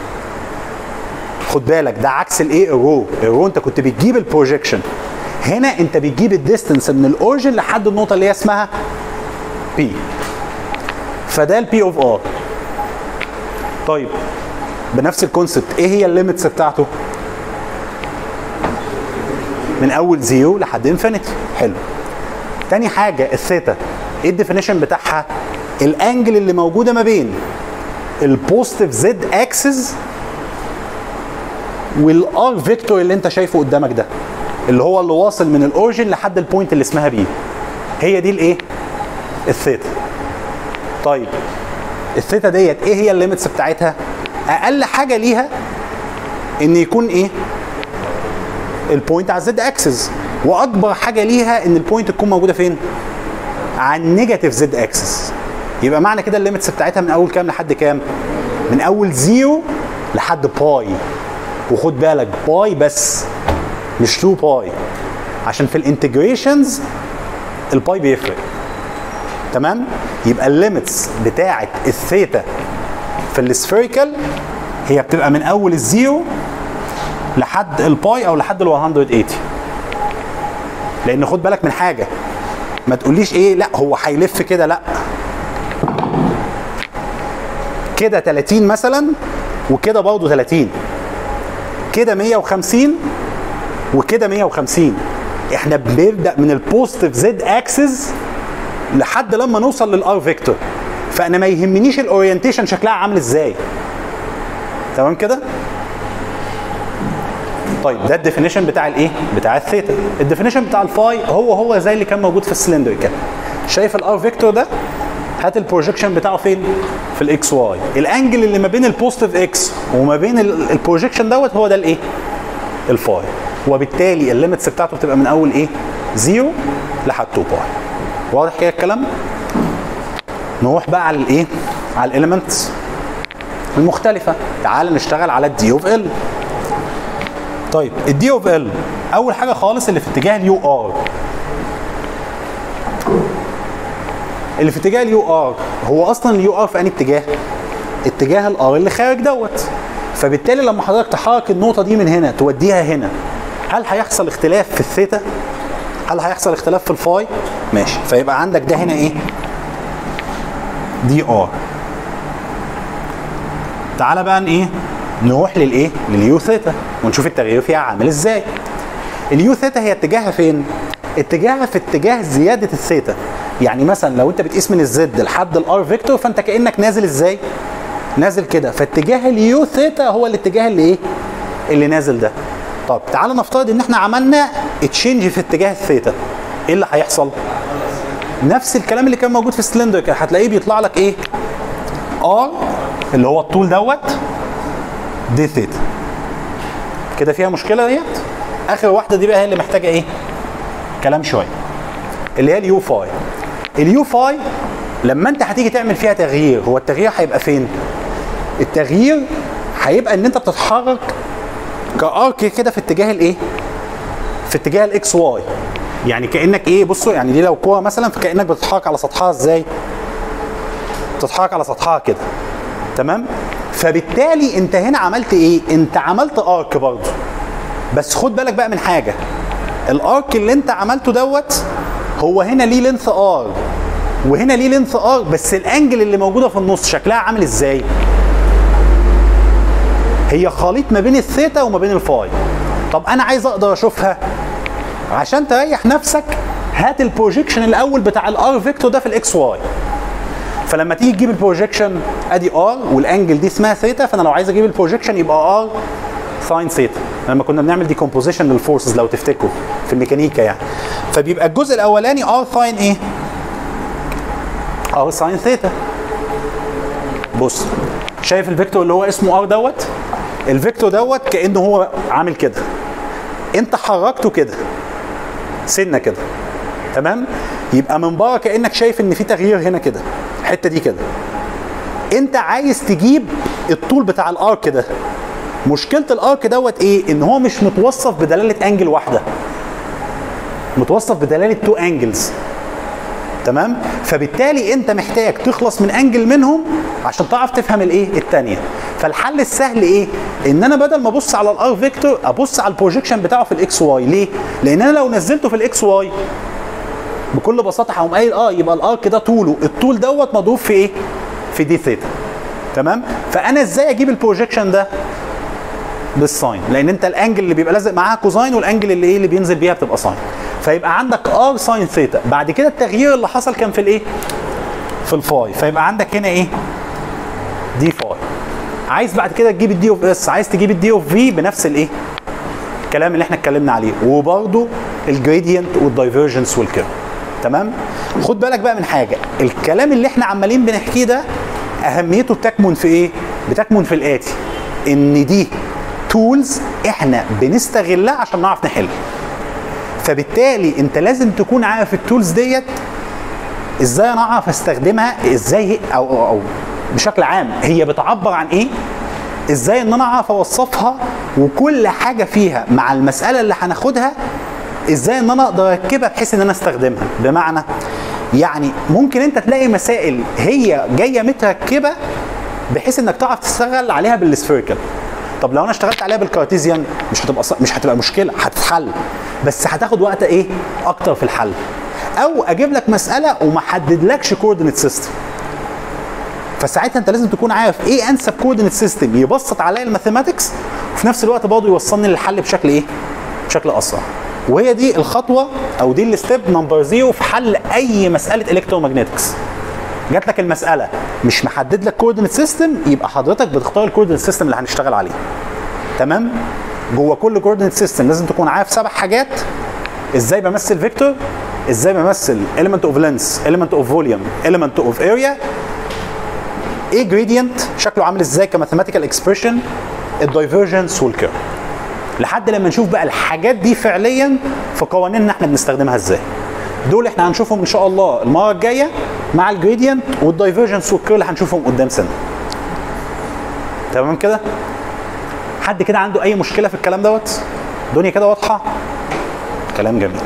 خد بالك ده عكس الايه الرو الرو انت كنت بتجيب البروجيكشن هنا انت بتجيب الديستنس من الاوريجن لحد النقطه اللي هي اسمها بي فده البي اوف ار طيب بنفس الكونسبت ايه هي الليميتس بتاعته من اول زيرو لحد انفينيتي حلو تاني حاجه الثيتا ايه الديفينيشن بتاعها الانجل اللي موجوده ما بين البوزيتيف زد اكسس والار فيكتور اللي انت شايفه قدامك ده اللي هو اللي واصل من الاوريجن لحد البوينت اللي اسمها بي هي دي الايه الثيتا طيب الثيتا ديت ايه هي الليميتس بتاعتها اقل حاجه ليها ان يكون ايه البوينت على الزد اكسس واكبر حاجه ليها ان البوينت تكون موجوده فين على النيجاتيف زد اكسس يبقى معنى كده الليميتس بتاعتها من اول كام لحد كام من اول زيرو لحد باي وخد بالك باي بس مش 2 باي عشان في الانتجريشنز الباي بيفرق تمام يبقى الليميتس بتاعه الثيتا في السفيريكال هي بتبقى من اول الزيرو لحد الباي او لحد ال 180 لان خد بالك من حاجه ما تقوليش ايه لا هو هيلف كده لا كده 30 مثلا وكده برضه 30 كده 150 وكده 150 احنا بنبدا من البوزيتيف زد اكسس لحد لما نوصل للار فيكتور فانا ما يهمنيش الاورينتيشن شكلها عامل ازاي تمام كده طيب ده الديفينيشن بتاع الايه بتاع الثيتا الديفينيشن بتاع الفاي هو هو زي اللي كان موجود في السلندريكال شايف الار فيكتور ده هات البروجيكشن بتاعه فين في الاكس واي الانجل اللي ما بين البوزيتيف اكس وما بين ال- البروجيكشن دوت هو ده الايه الفاي وبالتالي الليميتس بتاعته بتبقى من اول ايه زيرو لحد 2 باي واضح كده الكلام نروح بقى على الايه على الاليمنتس المختلفه تعال نشتغل على الدي اوف ال طيب الدي اوف ال اول حاجه خالص اللي في اتجاه اليو ار اللي في اتجاه اليو ار هو اصلا اليو ار في انهي اتجاه اتجاه الار اللي خارج دوت فبالتالي لما حضرتك تحرك النقطه دي من هنا توديها هنا هل هيحصل اختلاف في الثيتا هل هيحصل اختلاف في الفاي ماشي فيبقى عندك ده هنا ايه دي ار تعالى بقى ن- ايه نروح للايه لليو ثيتا ونشوف التغيير فيها عامل ازاي اليو ثيتا هي اتجاهها فين اتجاهها في اتجاه زياده الثيتا يعني مثلا لو انت بتقيس من الزد لحد الار فيكتور فانت كانك نازل ازاي نازل كده فاتجاه اليو ثيتا هو الاتجاه اللي ايه اللي نازل ده طب تعالى نفترض ان احنا عملنا تشينج في اتجاه الثيتا ايه اللي هيحصل نفس الكلام اللي كان موجود في السلندر كده هتلاقيه بيطلع لك ايه ار اللي هو الطول دوت دي ثيتا كده فيها مشكله ديت اخر واحده دي بقى هي اللي محتاجه ايه كلام شويه اللي هي اليو فاي اليو فاي لما انت هتيجي تعمل فيها تغيير هو التغيير هيبقى فين التغيير هيبقى ان انت بتتحرك كارك كده في اتجاه الايه في اتجاه الاكس واي يعني كانك ايه بصوا يعني دي لو كوره مثلا فكانك بتتحرك على سطحها ازاي بتتحرك على سطحها كده تمام فبالتالي انت هنا عملت ايه انت عملت ارك برضه بس خد بالك بقى من حاجه الارك اللي انت عملته دوت هو هنا ليه لينث ار وهنا ليه لينث ار بس الانجل اللي موجوده في النص شكلها عامل ازاي هي خليط ما بين الثيتا وما بين الفاي طب انا عايز اقدر اشوفها عشان تريح نفسك هات البروجيكشن الاول بتاع الار فيكتور ده في الاكس واي فلما تيجي تجيب البروجيكشن ادي ار والانجل دي اسمها ثيتا فانا لو عايز اجيب البروجيكشن يبقى ار ساين ثيتا لما كنا بنعمل ديكومبوزيشن للفورسز لو تفتكروا في الميكانيكا يعني فبيبقى الجزء الاولاني ار ساين ايه؟ ار ساين ثيتا بص شايف الفيكتور اللي هو اسمه ار دوت الفيكتور دوت كانه هو عامل كده انت حركته كده سنه كده تمام يبقى من بره كانك شايف ان في تغيير هنا كده الحته دي كده انت عايز تجيب الطول بتاع الارك ده مشكله الارك دوت ايه ان هو مش متوصف بدلاله انجل واحده متوصف بدلاله تو انجلز تمام فبالتالي انت محتاج تخلص من انجل منهم عشان تعرف تفهم الايه الثانيه فالحل السهل ايه ان انا بدل ما ابص على الار فيكتور ابص على البروجيكشن بتاعه في الاكس واي ليه لان انا لو نزلته في الاكس واي بكل بساطه هقوم قايل اه يبقى الارك ده طوله الطول دوت مضروب في ايه في دي ثيتا تمام فانا ازاي اجيب البروجيكشن ده بالساين لان انت الانجل اللي بيبقى لازق معاها كوزاين والانجل اللي ايه اللي بينزل بيها بتبقى ساين فيبقى عندك ار ساين ثيتا بعد كده التغيير اللي حصل كان في الايه في الفاي فيبقى عندك هنا ايه دي فاي عايز بعد كده تجيب الدي اوف اس عايز تجيب الدي اوف في بنفس الايه الكلام اللي احنا اتكلمنا عليه وبرده الجريدينت والدايفرجنس والكيرف تمام خد بالك بقى من حاجه الكلام اللي احنا عمالين بنحكيه ده اهميته بتكمن في ايه بتكمن في الاتي ان دي تولز احنا بنستغلها عشان نعرف نحل فبالتالي انت لازم تكون عارف التولز ديت ازاي انا اعرف استخدمها ازاي هي او, أو, أو بشكل عام هي بتعبر عن ايه ازاي ان انا اعرف اوصفها وكل حاجه فيها مع المساله اللي هناخدها ازاي ان انا اقدر اركبها بحيث ان انا استخدمها بمعنى يعني ممكن انت تلاقي مسائل هي جايه متركبه بحيث انك تعرف تشتغل عليها بالسفيريكال طب لو انا اشتغلت عليها بالكارتيزيان مش هتبقى ص- مش هتبقى مشكله هتتحل بس هتاخد وقت ايه اكتر في الحل او اجيب لك مساله وما حددلكش كوردينيت سيستم فساعتها انت لازم تكون عارف ايه انسب كوردينيت سيستم يبسط عليا الماثيماتكس وفي نفس الوقت برضه يوصلني للحل بشكل ايه بشكل اسرع وهي دي الخطوه او دي الستيب نمبر زيرو في حل اي مساله الكترومagنتكس جات لك المساله مش محدد لك كوردينيت سيستم يبقى حضرتك بتختار الكوردينيت سيستم اللي هنشتغل عليه تمام جوه كل كوردينيت سيستم لازم تكون عارف سبع حاجات ازاي بمثل فيكتور ازاي بمثل element of length element of volume element of area ايه جريدينت شكله عامل ازاي كماثيماتيكال اكسبريشن الدايفرجنس والكيرف لحد لما نشوف بقى الحاجات دي فعليا في قوانيننا احنا بنستخدمها ازاي دول احنا هنشوفهم ان شاء الله المره الجايه مع الجريدينت والدايفرجنس والكيرف اللي هنشوفهم قدام سنه تمام كده حد كده عنده اي مشكله في الكلام دوت الدنيا كده واضحه كلام جميل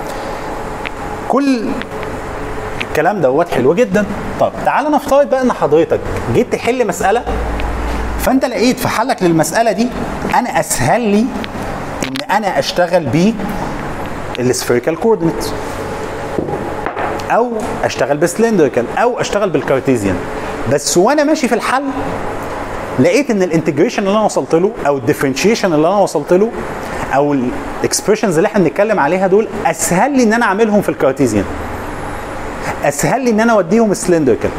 كل الكلام دوت حلو جدا طب تعال نفترض بقى ان حضرتك جيت تحل مساله فانت لقيت في حلك للمساله دي انا اسهل لي ان انا اشتغل بيه السفيريكال كوردينيت او اشتغل بسلندريكال او اشتغل بالكارتيزيان بس وانا ماشي في الحل لقيت ان الانتجريشن اللي انا وصلت له او الديفرنشيشن اللي انا وصلت له او الاكسبريشنز اللي احنا بنتكلم عليها دول اسهل لي ان انا اعملهم في الكارتيزيان اسهل لي ان انا اوديهم سلندريكال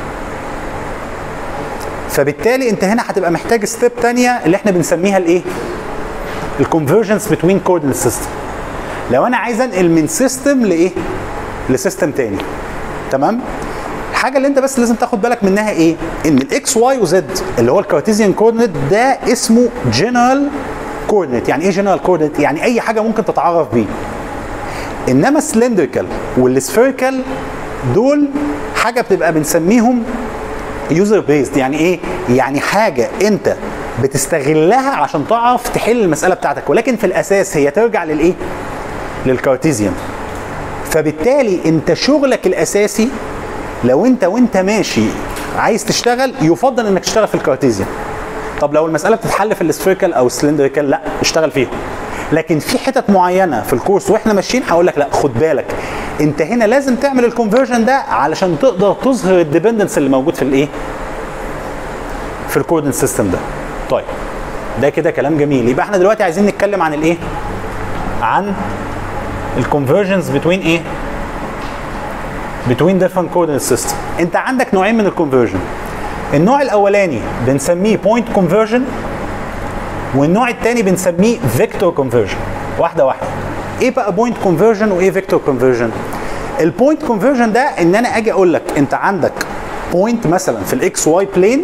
فبالتالي انت هنا هتبقى محتاج ستيب تانية اللي احنا بنسميها الايه الكونفرجنس بتوين كوردينيت سيستم لو انا عايز انقل من سيستم لايه لسيستم تاني تمام الحاجه اللي انت بس لازم تاخد بالك منها ايه ان الاكس واي وزد اللي هو الكارتيزيان كوردينيت ده اسمه جنرال كوردينيت يعني ايه جنرال كوردينيت يعني اي حاجه ممكن تتعرف بيه انما السلندريكال والسفيريكال دول حاجه بتبقى بنسميهم يوزر بيزد يعني ايه يعني حاجه انت بتستغلها عشان تعرف تحل المساله بتاعتك ولكن في الاساس هي ترجع للايه للكارتيزيان فبالتالي انت شغلك الاساسي لو انت وانت ماشي عايز تشتغل يفضل انك تشتغل في الكارتيزيان طب لو المساله بتتحل في السفيريكال او السلندريكال لا اشتغل فيها لكن في حتت معينه في الكورس واحنا ماشيين هقول لك لا خد بالك انت هنا لازم تعمل الكونفرجن ده علشان تقدر تظهر الديبندنس اللي موجود في الايه في الكوردينيت سيستم ده طيب ده كده كلام جميل يبقى احنا دلوقتي عايزين نتكلم عن الايه عن الكونفرجنز بتوين ايه between different coordinate system انت عندك نوعين من الكونفرجن النوع الاولاني بنسميه بوينت كونفرجن والنوع الثاني بنسميه فيكتور كونفرجن واحده واحده ايه بقى بوينت كونفرجن وايه فيكتور كونفرجن البوينت كونفرجن ده ان انا اجي اقول لك انت عندك بوينت مثلا في الاكس واي بلين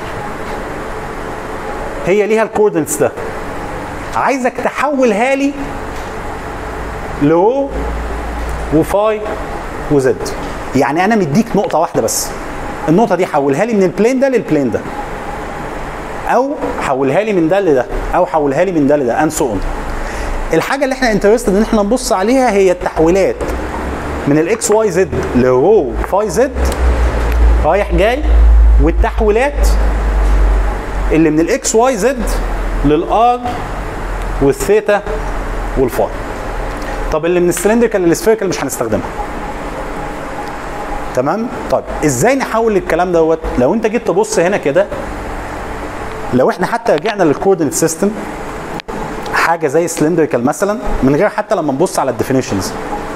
هي ليها الكوردينتس ده عايزك تحولها لي لو وفاي وزد يعني انا مديك نقطه واحده بس النقطه دي حولها لي من البلين ده للبلين ده او حولها لي من ده لده او حولها لي من ده لده ان سو الحاجه اللي احنا انترستد ان احنا نبص عليها هي التحويلات من الاكس واي زد لرو فاي زد رايح جاي والتحويلات اللي من الاكس واي زد للار والثيتا والفاي طب اللي من السلندريكال للسفيريكال مش هنستخدمها تمام طيب ازاي نحول الكلام دوت لو انت جيت تبص هنا كده لو احنا حتى رجعنا للكوردينيت سيستم حاجه زي السلندريكال مثلا من غير حتى لما نبص على الديفينيشنز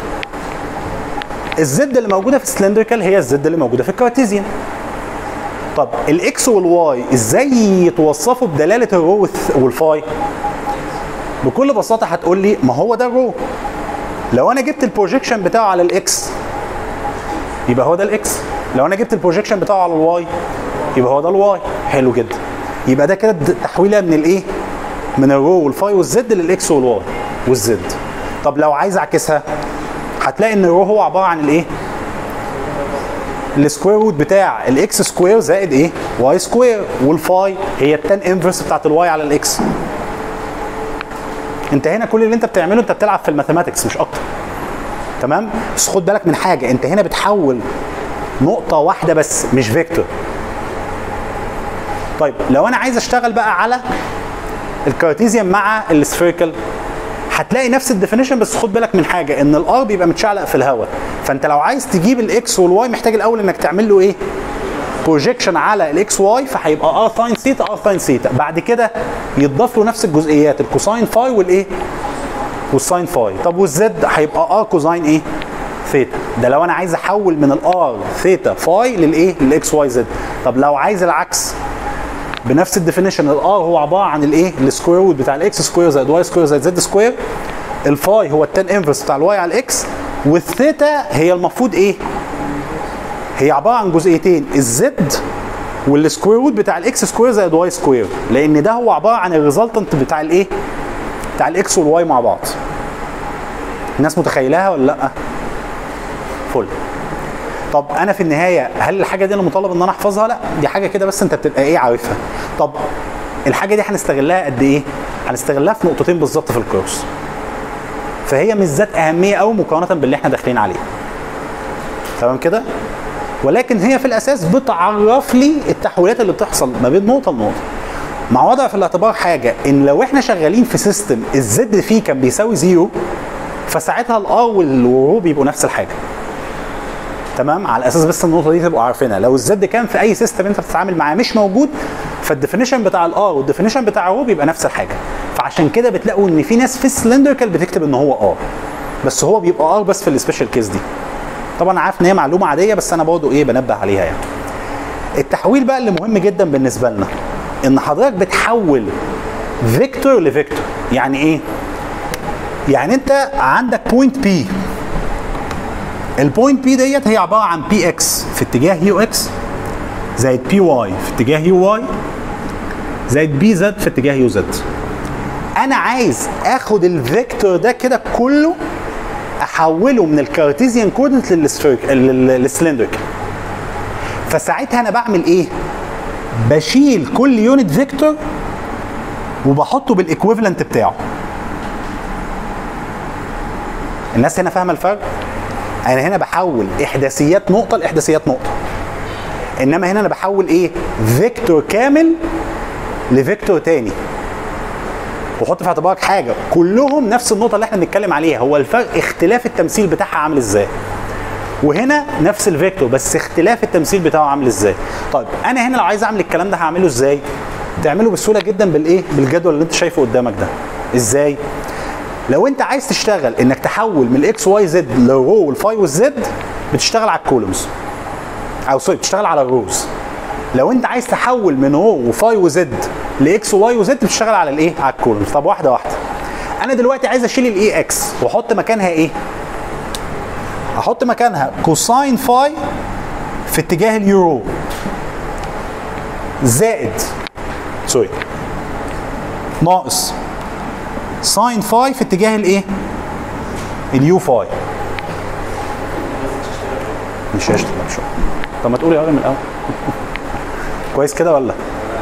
الزد اللي موجوده في السلندريكال هي الزد اللي موجوده في الكارتيزيان طب الاكس والواي ازاي يتوصفوا بدلاله الرو والفاي بكل بساطه هتقول لي ما هو ده الرو لو انا جبت البروجيكشن بتاعه على الاكس يبقى هو ده الاكس لو انا جبت البروجيكشن بتاعه على الواي يبقى هو ده الواي حلو جدا يبقى ده كده تحويله من الايه من الرو والفاي والزد للاكس والواي والزد طب لو عايز اعكسها هتلاقي ان الرو هو عباره عن الايه السكوير روت بتاع الاكس سكوير زائد ايه واي سكوير والفاي هي التان انفرس بتاعت الواي على الاكس انت هنا كل اللي انت بتعمله انت بتلعب في الماثيماتكس مش اكتر تمام بس خد بالك من حاجه انت هنا بتحول نقطه واحده بس مش فيكتور طيب لو انا عايز اشتغل بقى على الكارتيزيان مع السفيريكال هتلاقي نفس الديفينيشن بس خد بالك من حاجه ان الار بيبقى متشعلق في الهواء فانت لو عايز تجيب الاكس والواي محتاج الاول انك تعمل له ايه بروجيكشن على الاكس واي فهيبقى ار ساين ثيتا ار ساين ثيتا بعد كده يتضاف له نفس الجزئيات الكوساين فاي والايه والساين فاي طب والزد هيبقى ار كوزاين ايه ثيتا ده لو انا عايز احول من الار ثيتا فاي للايه للاكس واي زد طب لو عايز العكس بنفس الديفينيشن الار هو عباره عن الايه السكوير روت بتاع الاكس سكوير زائد واي سكوير زائد زد سكوير الفاي هو التان انفرس بتاع الواي على الاكس والثيتا هي المفروض ايه هي عباره عن جزئيتين الزد والسكوير روت بتاع الاكس سكوير زائد واي سكوير لان ده هو عباره عن الريزلتنت بتاع الايه بتاع الاكس والواي مع بعض الناس متخيلها ولا لا فل طب انا في النهايه هل الحاجه دي انا مطالب ان انا احفظها لا دي حاجه كده بس انت بتبقى ايه عارفها طب الحاجه دي هنستغلها قد ايه هنستغلها في نقطتين بالظبط في الكورس فهي مش ذات اهميه قوي مقارنه باللي احنا داخلين عليه تمام كده ولكن هي في الاساس بتعرف لي التحولات اللي بتحصل ما بين نقطه لنقطه مع وضع في الاعتبار حاجه ان لو احنا شغالين في سيستم الزد فيه كان بيساوي زيرو فساعتها الار والرو بيبقوا نفس الحاجه تمام على اساس بس النقطه دي تبقوا عارفينها لو الزد كان في اي سيستم انت بتتعامل معاه مش موجود فالديفينيشن بتاع الار والديفينيشن بتاع الرو بيبقى نفس الحاجه فعشان كده بتلاقوا ان في ناس في السلندركال بتكتب ان هو ار بس هو بيبقى ار بس في السبيشال كيس دي طبعا عارف ان هي معلومه عاديه بس انا برضه ايه بنبه عليها يعني التحويل بقى اللي مهم جدا بالنسبه لنا ان حضرتك بتحول فيكتور لفيكتور يعني ايه يعني انت عندك بوينت بي البوينت بي ديت هي عباره عن بي اكس في اتجاه يو اكس زائد بي واي في اتجاه يو واي زائد بي زد في اتجاه يو زد انا عايز اخد الفيكتور ده كده كله احوله من الكارتيزيان كوردينت للسلندريكال فساعتها انا بعمل ايه بشيل كل يونت فيكتور وبحطه بالايكويفالنت بتاعه الناس هنا فاهمه الفرق انا هنا بحول احداثيات نقطه لاحداثيات نقطه انما هنا انا بحول ايه فيكتور كامل لفيكتور تاني وحط في اعتبارك حاجه كلهم نفس النقطه اللي احنا بنتكلم عليها هو الفرق اختلاف التمثيل بتاعها عامل ازاي وهنا نفس الفيكتور بس اختلاف التمثيل بتاعه عامل ازاي طيب انا هنا لو عايز اعمل الكلام ده هعمله ازاي تعمله بسهوله جدا بالايه بالجدول اللي انت شايفه قدامك ده ازاي لو انت عايز تشتغل انك تحول من الاكس واي زد للرو والفاي والزد بتشتغل على الكولومز او سوري بتشتغل على الروز لو انت عايز تحول من رو وفاي وزد لاكس وواي وزد بتشتغل على الايه على الكولومز طب واحده واحده انا دلوقتي عايز اشيل الاي اكس واحط مكانها ايه احط مكانها كوساين فاي في اتجاه اليورو زائد سوري ناقص ساين فاي في اتجاه الايه اليو فاي مش هشتغل شو طب ما تقولي اول من الاول كويس كده ولا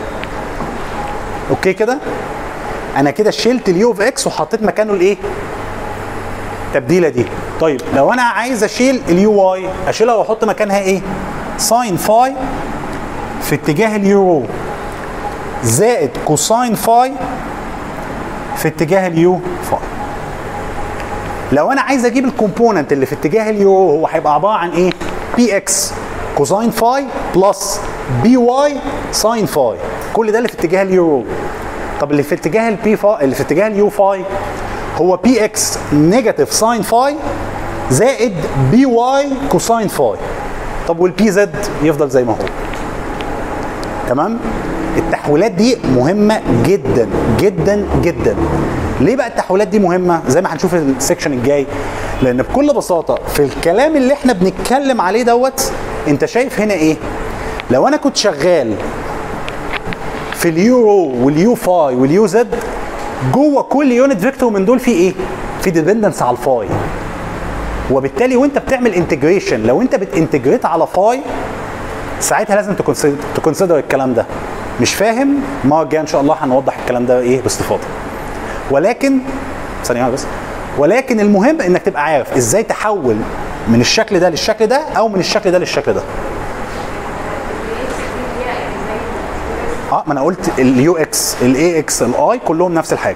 اوكي كده انا كده شلت اليو اوف اكس وحطيت مكانه الايه التبديله دي طيب لو انا عايز اشيل اليو واي اشيلها واحط مكانها ايه ساين فاي في اتجاه اليورو زائد كوساين فاي في اتجاه اليو فاي لو انا عايز اجيب الكومبوننت اللي في اتجاه اليورو هو هيبقى عباره عن ايه بي اكس كوساين فاي بلس بي واي ساين فاي كل ده اللي في اتجاه اليورو طب اللي في اتجاه البي فاي اللي في اتجاه اليو فاي هو بي اكس نيجاتيف ساين فاي زائد بي واي كوساين فاي طب والبي زد يفضل زي ما هو تمام التحويلات دي مهمة جدا جدا جدا ليه بقى التحويلات دي مهمة زي ما هنشوف السكشن الجاي لان بكل بساطة في الكلام اللي احنا بنتكلم عليه دوت انت شايف هنا ايه لو انا كنت شغال في اليورو واليو فاي واليو زد جوه كل يونت فيكتور من دول في ايه في ديبندنس على الفاي وبالتالي وانت بتعمل انتجريشن لو انت بتنتجريت على فاي ساعتها لازم تكونسيدر الكلام ده مش فاهم المره الجايه ان شاء الله هنوضح الكلام ده ايه باستفاضه ولكن ثانيه واحدة بس ولكن المهم انك تبقى عارف ازاي تحول من الشكل ده للشكل ده او من الشكل ده للشكل ده اه ما انا قلت اليو اكس الاي اكس الاي كلهم نفس الحاجه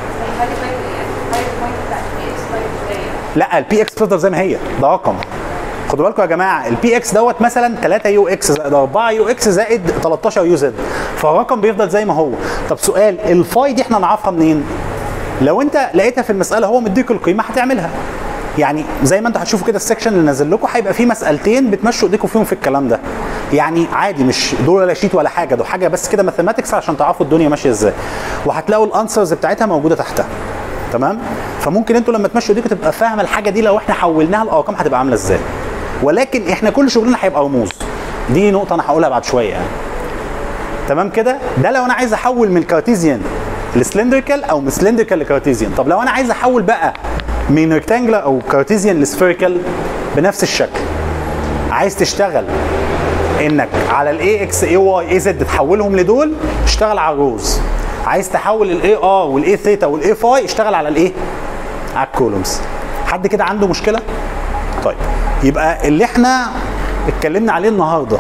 لا البي اكس بتفضل زي ما هي ده رقم خدوا بالكم يا جماعه البي اكس دوت مثلا 3 يو اكس زائد 4 يو اكس زائد 13 يو زد فالرقم بيفضل زي ما هو طب سؤال الفاي دي احنا نعرفها منين لو انت لقيتها في المساله هو مديك القيمه هتعملها يعني زي ما انتوا هتشوفوا كده السكشن اللي نازل لكم هيبقى فيه مسالتين بتمشوا ايديكم فيهم في الكلام ده يعني عادي مش دول ولا شيت ولا حاجه دول حاجه بس كده ماثيماتكس عشان تعرفوا الدنيا ماشيه ازاي وهتلاقوا الانسرز بتاعتها موجوده تحتها تمام فممكن انتوا لما تمشوا ايديكم تبقى فاهمه الحاجه دي لو احنا حولناها لارقام هتبقى عامله ازاي ولكن احنا كل شغلنا هيبقى رموز دي نقطه انا هقولها بعد شويه يعني تمام كده ده لو انا عايز احول من كارتيزيان لسلندريكال او من سلندريكال لكارتيزيان طب لو انا عايز احول بقى من ريكتانجلر او كارتيزيان لسفيريكال بنفس الشكل عايز تشتغل انك على الاي اكس اي واي اي زد تحولهم لدول اشتغل على الروز عايز تحول الاي ار والاي ثيتا والاي فاي اشتغل على الايه على الكولومز حد كده عنده مشكله طيب يبقى اللي احنا اتكلمنا عليه النهارده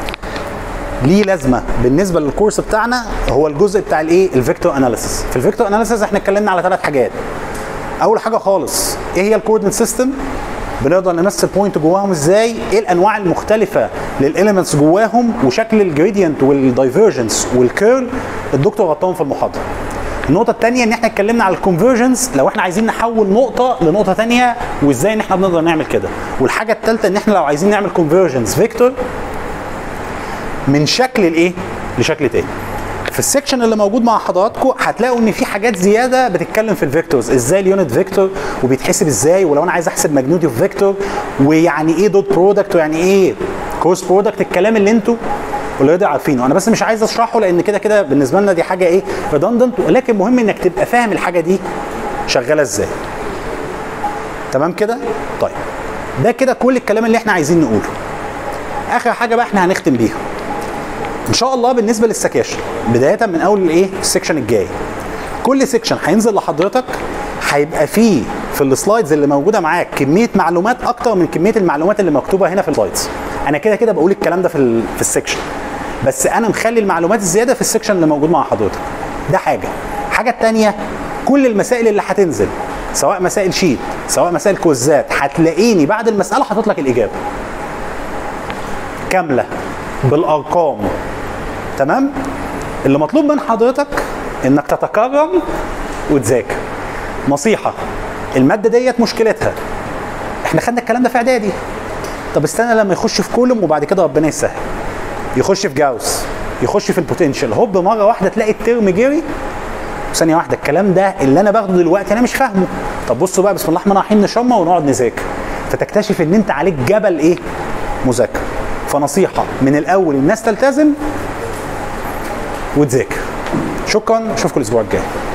ليه لازمه بالنسبه للكورس بتاعنا هو الجزء بتاع الايه الفيكتور اناليسيس في الفيكتور اناليسيس احنا اتكلمنا على ثلاث حاجات اول حاجه خالص ايه هي الكوردينيت سيستم بنقدر نمثل بوينت جواهم ازاي ايه الانواع المختلفه للاليمنتس جواهم وشكل الجريدينت والدايفرجنس والكيرل الدكتور غطاهم في المحاضره النقطة الثانية إن إحنا اتكلمنا على الكونفرجنس لو إحنا عايزين نحول نقطة لنقطة ثانية وإزاي إن إحنا بنقدر نعمل كده. والحاجة الثالثة إن إحنا لو عايزين نعمل كونفرجنس فيكتور من شكل الإيه؟ لشكل تاني. في السكشن اللي موجود مع حضراتكم هتلاقوا ان في حاجات زياده بتتكلم في الفيكتورز ازاي اليونت فيكتور وبيتحسب ازاي ولو انا عايز احسب ماجنيتيود اوف فيكتور ويعني ايه دوت برودكت ويعني ايه كروس برودكت الكلام اللي انتوا اوريدي عارفينه انا بس مش عايز اشرحه لان كده كده بالنسبه لنا دي حاجه ايه ريدندنت ولكن مهم انك تبقى فاهم الحاجه دي شغاله ازاي تمام كده طيب ده كده كل الكلام اللي احنا عايزين نقوله اخر حاجه بقى احنا هنختم بيها ان شاء الله بالنسبه للسكاشن بدايه من اول الايه السكشن الجاي كل سكشن هينزل لحضرتك هيبقى فيه في السلايدز اللي موجوده معاك كميه معلومات اكتر من كميه المعلومات اللي مكتوبه هنا في السلايدز انا كده كده بقول الكلام ده في ال في السكشن بس انا مخلي المعلومات الزياده في السكشن اللي موجود مع حضرتك ده حاجه الحاجه الثانيه كل المسائل اللي هتنزل سواء مسائل شيت سواء مسائل كوزات هتلاقيني بعد المساله حاطط لك الاجابه كامله بالارقام تمام اللي مطلوب من حضرتك انك تتكرم وتذاكر نصيحه الماده ديت مشكلتها احنا خدنا الكلام ده في اعدادي طب استنى لما يخش في كولوم وبعد كده ربنا يسهل يخش في جاوس يخش في البوتنشال هوب مره واحده تلاقي الترم جري ثانيه واحده الكلام ده اللي انا باخده دلوقتي انا مش فاهمه طب بصوا بقى بسم الله الرحمن الرحيم نشمه ونقعد نذاكر فتكتشف ان انت عليك جبل ايه مذاكره فنصيحه من الاول الناس تلتزم وتذاكر شكرا اشوفكم الاسبوع الجاي